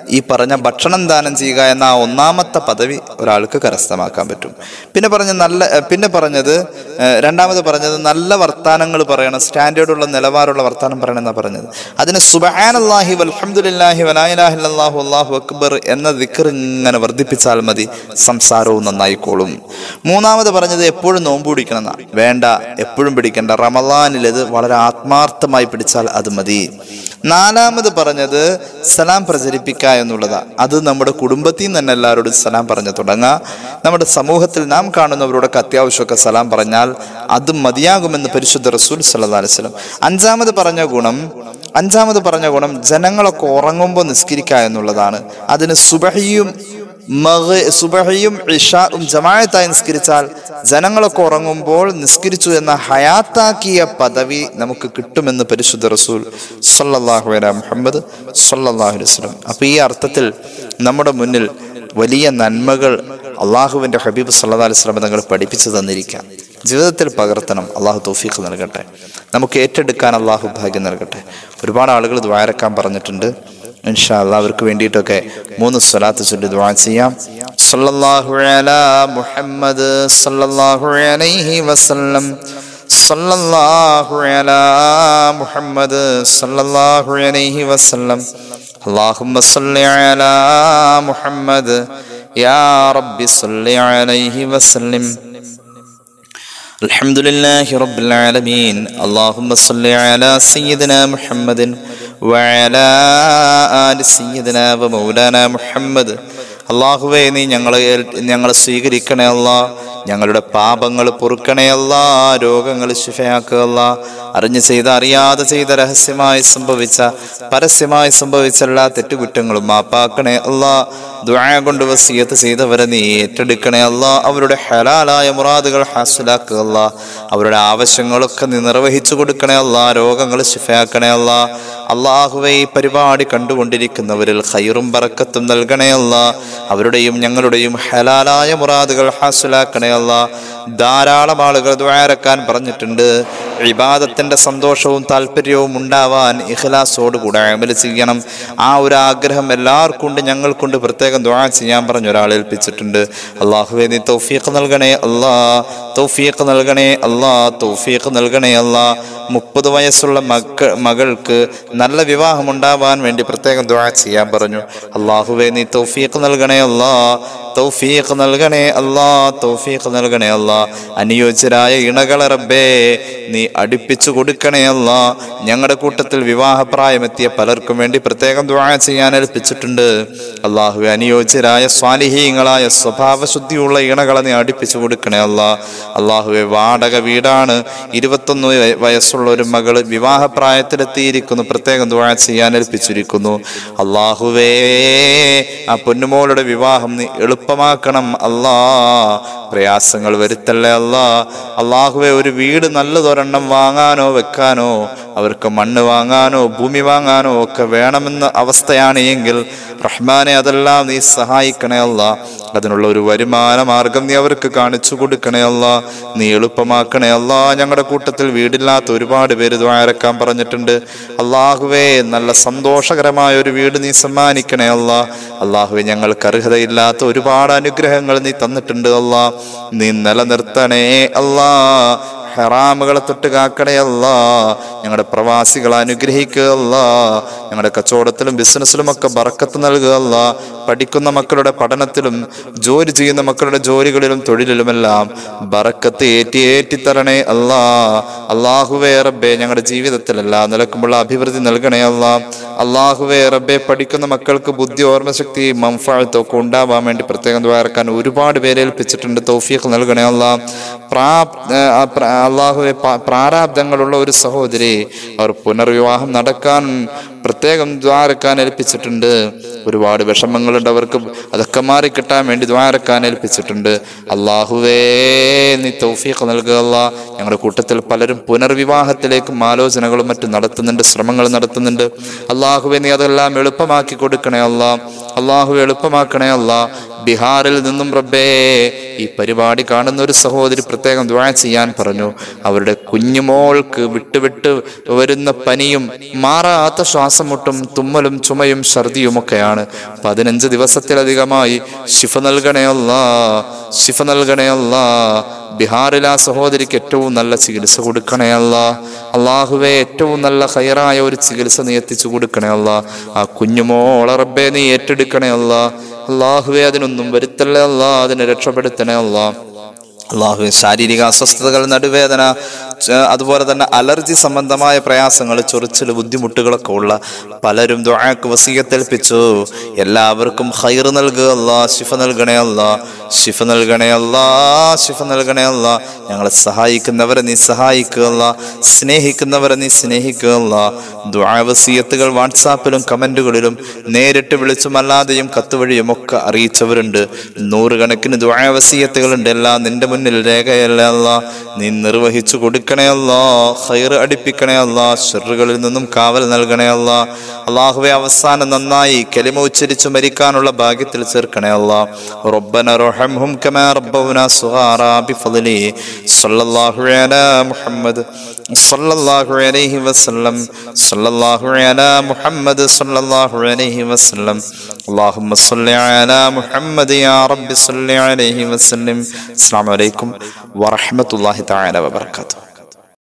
ഈ പറഞ്ഞ ഭക്ഷണം ദാനം ചെയ്യുക എന്ന ആ ഒന്നാമത്തെ പദവി ഒരാൾക്ക് കരസ്ഥമാക്കാൻ പറ്റും പിന്നെ പറഞ്ഞ നല്ല ഏഹ് പിന്നെ പറഞ്ഞത് ഏഹ് രണ്ടാമത് പറഞ്ഞത് നല്ല വർത്താനങ്ങൾ പറയണം സ്റ്റാൻഡേർഡുള്ള നിലവാരമുള്ള വർത്താനം പറയണം എന്നാണ് പറഞ്ഞത് അതിന് സുബഹാനല്ലാഹി വൽഹംദുലില്ലാഹി വലായിലാഹില്ലാഹു അല്ലാഹു അക്ബർ എന്ന ദിക്ർ ഇങ്ങനെ വർദ്ധിപ്പിച്ചാൽ മതി സംസാരവും നന്നായിക്കോളും മൂന്നാമത് പറഞ്ഞത് എപ്പോഴും നോമ്പ് പിടിക്കണം എന്നാ വേണ്ട എപ്പോഴും പിടിക്കണ്ട റമദാനിലത് വളരെ ആത്മാർത്ഥമായി പിടിച്ചാൽ അത് മതി നാലാമത് പറഞ്ഞത് സലാം പ്രചരിപ്പിക്കുക എന്നുള്ളതാ അത് നമ്മുടെ കുടുംബത്തിൽ നിന്ന് തന്നെ എല്ലാവരോടും സലാം പറഞ്ഞു തുടങ്ങുക നമ്മുടെ സമൂഹത്തിൽ നാം കാണുന്നവരോടൊക്കെ അത്യാവശ്യമൊക്കെ സലാം പറഞ്ഞാൽ അത് മതിയാകുമെന്ന് പരിശുദ്ധ റസൂൽ സല്ലല്ലാഹു അലൈഹി വസല്ലം അഞ്ചാമത് പറഞ്ഞ ഗുണം അഞ്ചാമത് പറഞ്ഞ ഗുണം ജനങ്ങളൊക്കെ ഉറങ്ങുമ്പോൾ നിസ്കരിക്കുക എന്നുള്ളതാണ് അതിന് സുബഹിയും മഗ് സുബഹിയും ഇഷാവും ജമായത്തായി നിസ്കരിച്ചാൽ ജനങ്ങളൊക്കെ ഉറങ്ങുമ്പോൾ നിസ്കരിച്ചു എന്ന ഹയാത്താക്കിയ പദവി നമുക്ക് കിട്ടുമെന്ന് പരിശുദ്ധ റസൂൽ സല്ലല്ലാഹു അലൈഹി മുഹമ്മദ് സല്ലല്ലാഹു അലൈഹി വസല്ലം അപ്പോൾ ഈ അർത്ഥത്തിൽ നമ്മുടെ മുന്നിൽ വലിയ നന്മകൾ അള്ളാഹുവിൻ്റെ ഹബീബ് സല്ലല്ലാഹു അലൈഹി വസല്ലം തങ്ങൾ പഠിപ്പിച്ചു തന്നിരിക്കാം ജീവിതത്തിൽ പകർത്തണം അള്ളാഹു തൗഫീഖ് നൽകട്ടെ നമുക്ക് ഏറ്റെടുക്കാൻ അള്ളാഹു ഭാഗ്യം നൽകട്ടെ ഒരുപാട് ആളുകൾ ദ്വാരക്കാൻ പറഞ്ഞിട്ടുണ്ട് ഇൻഷാ അല്ലാ അവർക്ക് വേണ്ടിയിട്ടൊക്കെ മൂന്ന് സ്വലാത്ത് ചൊല്ലി ദുആ ചെയ്യാം സല്ലല്ലാഹു അലാ മുഹമ്മദ് സല്ലല്ലാഹു അലൈഹി വസല്ലം സല്ലല്ലാഹു അലാ മുഹമ്മദ് സല്ലല്ലാഹു അലൈഹി വസല്ലം اللهم صل على محمد يا رب صل عليه وسلم الحمد لله رب العالمين اللهم صل على سيدنا محمد وعلى آل سيدنا ومولانا محمد അള്ളാഹുവേ നീ ഞങ്ങളെ ഏൽ- ഞങ്ങളെ സ്വീകരിക്കണേ അല്ല ഞങ്ങളുടെ പാപങ്ങൾ പൊറുക്കണേ അല്ല രോഗങ്ങൾ ശിഫയാക്കുക അല്ല അറിഞ്ഞു ചെയ്ത അറിയാതെ ചെയ്ത രഹസ്യമായി സംഭവിച്ച പരസ്യമായി സംഭവിച്ച എല്ലാ തെറ്റുകുറ്റങ്ങളും മാപ്പാക്കണേ അല്ല ദുആ കൊണ്ട് വസിയത്ത് ചെയ്തവരെ നീ ഏറ്റെടുക്കണേ അല്ല അവരുടെ ഹലാലായ മുറാദുകൾ ഹാസിലാക്കുക അല്ല അവരുടെ ആവശ്യങ്ങളൊക്കെ നീ നിർവഹിച്ചു കൊടുക്കണേ അല്ല രോഗങ്ങൾ ശിഫയാക്കണേ അല്ല അള്ളാഹുവെ ഈ പരിപാടി കണ്ടുകൊണ്ടിരിക്കുന്നവരിൽ ഖൈറും ബറക്കത്തും നൽകണേ അല്ല അവരുടെയും ഞങ്ങളുടെയും ഹലാലായ മുറാദുകൾ ഹാസിലാക്കണേ അല്ല ധാരാളം ആളുകൾ ദ്വാരക്കാൻ പറഞ്ഞിട്ടുണ്ട് ഇബാദത്തിന്റെ സന്തോഷവും താല്പര്യവും ഉണ്ടാവാൻ ഇഖ്ലാസോടുകൂടെ അമല് ചെയ്യണം ആ ഒരു ആഗ്രഹം എല്ലാവർക്കും ഉണ്ട് ഞങ്ങൾക്കുണ്ട് പ്രത്യേകം ദ്വാ ചെയ്യാൻ പറഞ്ഞ ഒരാൾ ഏൽപ്പിച്ചിട്ടുണ്ട് അള്ളാഹുവെ നീ തൗഫീഖ് നൽകണേ അല്ലാ തൗഫീഖ് നൽകണേ അല്ലാ തൗഫീഖ് നൽകണേ അല്ലാ മുപ്പത് വയസ്സുള്ള മക്ക മകൾക്ക് നല്ല വിവാഹം ഉണ്ടാവാൻ വേണ്ടി പ്രത്യേകം ദ്വാ ചെയ്യാൻ പറഞ്ഞു അള്ളാഹുവെ നീ തൗഫീഖ് നൽകണേ അല്ലാ തൗഫീഖ് നൽകണേ അല്ലാ തൗഫീഖ് നൽകണേ അല്ലാ അനുയോജ്യരായ ഇണകളെ റബ്ബേ നീ അടുപ്പിച്ചു കൊടുക്കണേ അല്ല ഞങ്ങളുടെ കൂട്ടത്തിൽ വിവാഹപ്രായമെത്തിയ പലർക്കും വേണ്ടി പ്രത്യേകം ദ്വാ ചെയ്യാൻ ഏൽപ്പിച്ചിട്ടുണ്ട് അള്ളാഹു അനുയോജ്യരായ സ്വാലിഹീങ്ങളായ സ്വഭാവശുദ്ധിയുള്ള ഇണകളെ നീ അടുപ്പിച്ചു കൊടുക്കണേ അല്ല അള്ളാഹുവെ വാടക വീടാണ് ഇരുപത്തൊന്ന് വയ- വയസ്സുള്ള ഒരു മകള് വിവാഹപ്രായത്തിലെത്തിയിരിക്കുന്നു പ്രത്യേകം ദ്വാ ചെയ്യാൻ ഏൽപ്പിച്ചിരിക്കുന്നു അള്ളാഹുവേ ആ പൊന്നുമോളുടെ വിവാഹം നീ എളുപ്പമാക്കണം അല്ലാ പ്രയാസങ്ങൾ വരുത്തല്ലേ അല്ലാ അള്ളാഹുവെ ഒരു വീട് നല്ലതൊരെണ്ണം വാങ്ങാനോ വെക്കാനോ അവർക്ക് മണ്ണ് വാങ്ങാനോ ഭൂമി വാങ്ങാനോ ഒക്കെ വേണമെന്ന അവസ്ഥയാണ് എങ്കിൽ റഹ്മാനെ അതെല്ലാം നീ സഹായിക്കണേ അല്ല അതിനുള്ള ഒരു വരുമാന മാർഗം നീ അവർക്ക് കാണിച്ചു കൊടുക്കണേ അല്ല നീ എളുപ്പമാക്കണേ അല്ല ഞങ്ങളുടെ കൂട്ടത്തിൽ വീടില്ലാത്ത ഒരുപാട് പേര് ദ്വാരക്കാൻ പറഞ്ഞിട്ടുണ്ട് അള്ളാഹുവേ നല്ല സന്തോഷകരമായ ഒരു വീട് നീ സമ്മാനിക്കണേ അല്ല അള്ളാഹുവെ ഞങ്ങൾക്ക് അർഹതയില്ലാത്ത ഒരുപാട് അനുഗ്രഹങ്ങൾ നീ തന്നിട്ടുണ്ട് അല്ലാ നീ നിലനിർത്തണേ അല്ലാ ഹറാമുകളെ തൊട്ട് കാക്കണേ അല്ല ഞങ്ങളുടെ പ്രവാസികളെ അനുഗ്രഹിക്കുക അല്ല ഞങ്ങളുടെ കച്ചവടത്തിലും ബിസിനസ്സിലും ഒക്കെ ബറക്കത്ത് നൽകുക അല്ല പഠിക്കുന്ന മക്കളുടെ പഠനത്തിലും ജോലി ചെയ്യുന്ന മക്കളുടെ ജോലികളിലും തൊഴിലിലുമെല്ലാം ബറക്കത്ത് ഏറ്റി ഏറ്റി തരണേ അല്ല അള്ളാഹുവേ റബ്ബേ ഞങ്ങളുടെ ജീവിതത്തിൽ എല്ലാ നിലക്കുമുള്ള അഭിവൃദ്ധി നൽകണേ അല്ല അള്ളാഹുവേ റബ്ബെ പഠിക്കുന്ന മക്കൾക്ക് ബുദ്ധി ഓർമ്മശക്തി മംഫാഴത്തും ഒക്കെ ഉണ്ടാവാൻ വേണ്ടി പ്രത്യേകം ദ്വാരക്കാൻ ഒരുപാട് പേരെ ഏൽപ്പിച്ചിട്ടുണ്ട് തൗഫീഖ് നൽകണേ അല്ല പ്രാ ആ പ്ര- അള്ളാഹുവെ പ- പ്രാരാബ്ദങ്ങളുള്ള ഒരു സഹോദരി അവർ പുനർവിവാഹം നടക്കാൻ പ്രത്യേകം ദ്വാരക്കാൻ ഏൽപ്പിച്ചിട്ടുണ്ട് ഒരുപാട് വിഷമങ്ങളുണ്ട് അവർക്ക് അതൊക്കെ മാറി കിട്ടാൻ വേണ്ടി ദ്വാരക്കാൻ ഏൽപ്പിച്ചിട്ടുണ്ട് അള്ളാഹുവേ നീ തൗഫീഖ് നൽകുക അല്ലാ ഞങ്ങളുടെ കൂട്ടത്തിൽ പലരും പുനർവിവാഹത്തിലേക്കും ആലോചനകളും മറ്റും നടത്തുന്നുണ്ട് ശ്രമങ്ങൾ നടത്തുന്നുണ്ട് അള്ളാഹുവെ നീ അതെല്ലാം എളുപ്പമാക്കി കൊടുക്കണേ അല്ലാ അള്ളാഹു എളുപ്പമാക്കണേ അല്ല ബീഹാറിൽ നിന്നും റബ്ബേ ഈ പരിപാടി കാണുന്ന ഒരു സഹോദരി പ്രത്യേകം ദ്വാ ചെയ്യാൻ പറഞ്ഞു അവരുടെ കുഞ്ഞുമോൾക്ക് വിട്ടുവിട്ട് വരുന്ന പനിയും മാറാത്ത ശ്വാസമുട്ടും തുമ്മലും ചുമയും ഛർദിയുമൊക്കെയാണ് പതിനഞ്ച് ദിവസത്തിലധികമായി ശിഫ നൽകണയല്ല ശിഫ നൽകണയല്ല ബീഹാറിൽ ആ സഹോദരിക്ക് ഏറ്റവും നല്ല ചികിത്സ കൊടുക്കണയല്ല അള്ളാഹുവെ ഏറ്റവും നല്ല ഹൈറായ ഒരു ചികിത്സ നീ എത്തിച്ചു കൊടുക്കണയല്ല ആ കുഞ്ഞുമോളെ റബ്ബെ നീ ഏറ്റെടുക്കണേ അല്ല അള്ളാഹുവെ അതിനൊന്നും വരുത്തല്ലേ അല്ല അതിനെ രക്ഷപ്പെടുത്തണേ അല്ല അള്ളാഹു ശാരീരിക അസ്വസ്ഥതകൾ നടുവേദന ച- അതുപോലെ തന്നെ അലർജി സംബന്ധമായ പ്രയാസങ്ങൾ ചൊറിച്ചിൽ ബുദ്ധിമുട്ടുകളൊക്കെ ഉള്ള പലരും ദുആക്ക് വസീയത്തേൽപ്പിച്ചു എല്ലാവർക്കും ഹൈർ നൽകുക അല്ലാ ശിഫ നൽകണേ അല്ല ശിഫ നൽകണേ അല്ല ശിഫ നൽകണേ അല്ല ഞങ്ങളെ സഹായിക്കുന്നവരെ നീ സഹായിക്കുക അല്ല സ്നേഹിക്കുന്നവരെ നീ സ്നേഹിക്കുക അല്ല ദുആ വസീയത്തുകൾ വാട്സാപ്പിലും കമന്റുകളിലും നേരിട്ട് വിളിച്ചും അല്ലാതെയും കത്തുവഴിയും ഒക്കെ അറിയിച്ചവരുണ്ട് നൂറുകണക്കിന് ദുആ വസീയത്തുകളുണ്ട് എല്ലാം നിന്റെ മുന്നിൽ രേഖയല്ല അല്ല നീ നിർവഹിച്ചു കൊടുക്കണേ അല്ല ഹൈർ അടിപ്പിക്കണേ അല്ല ഷെറുകളിൽ നിന്നും കാവൽ നൽകണേ അല്ല അള്ളാഹുവെ അവസാനം നന്നായി കലിമ ഉച്ചരിച്ചു മരിക്കാനുള്ള ഭാഗ്യത്തിൽ ചേർക്കണേ അല്ല റബ്ബന റഹംഹും കമാ റബ്ബൗന സുഗാറാ ബിഫദ്ലി സല്ലല്ലാഹു അലാ മുഹമ്മദ് സല്ലല്ലാഹു അലൈഹി വസല്ലം സല്ലല്ലാഹു അലാ മുഹമ്മദ് സല്ലല്ലാഹു അലൈഹി വസല്ലം اللهم صل على محمد يا رب صل عليه وسلم السلام عليكم ورحمة الله تعالى وبركاته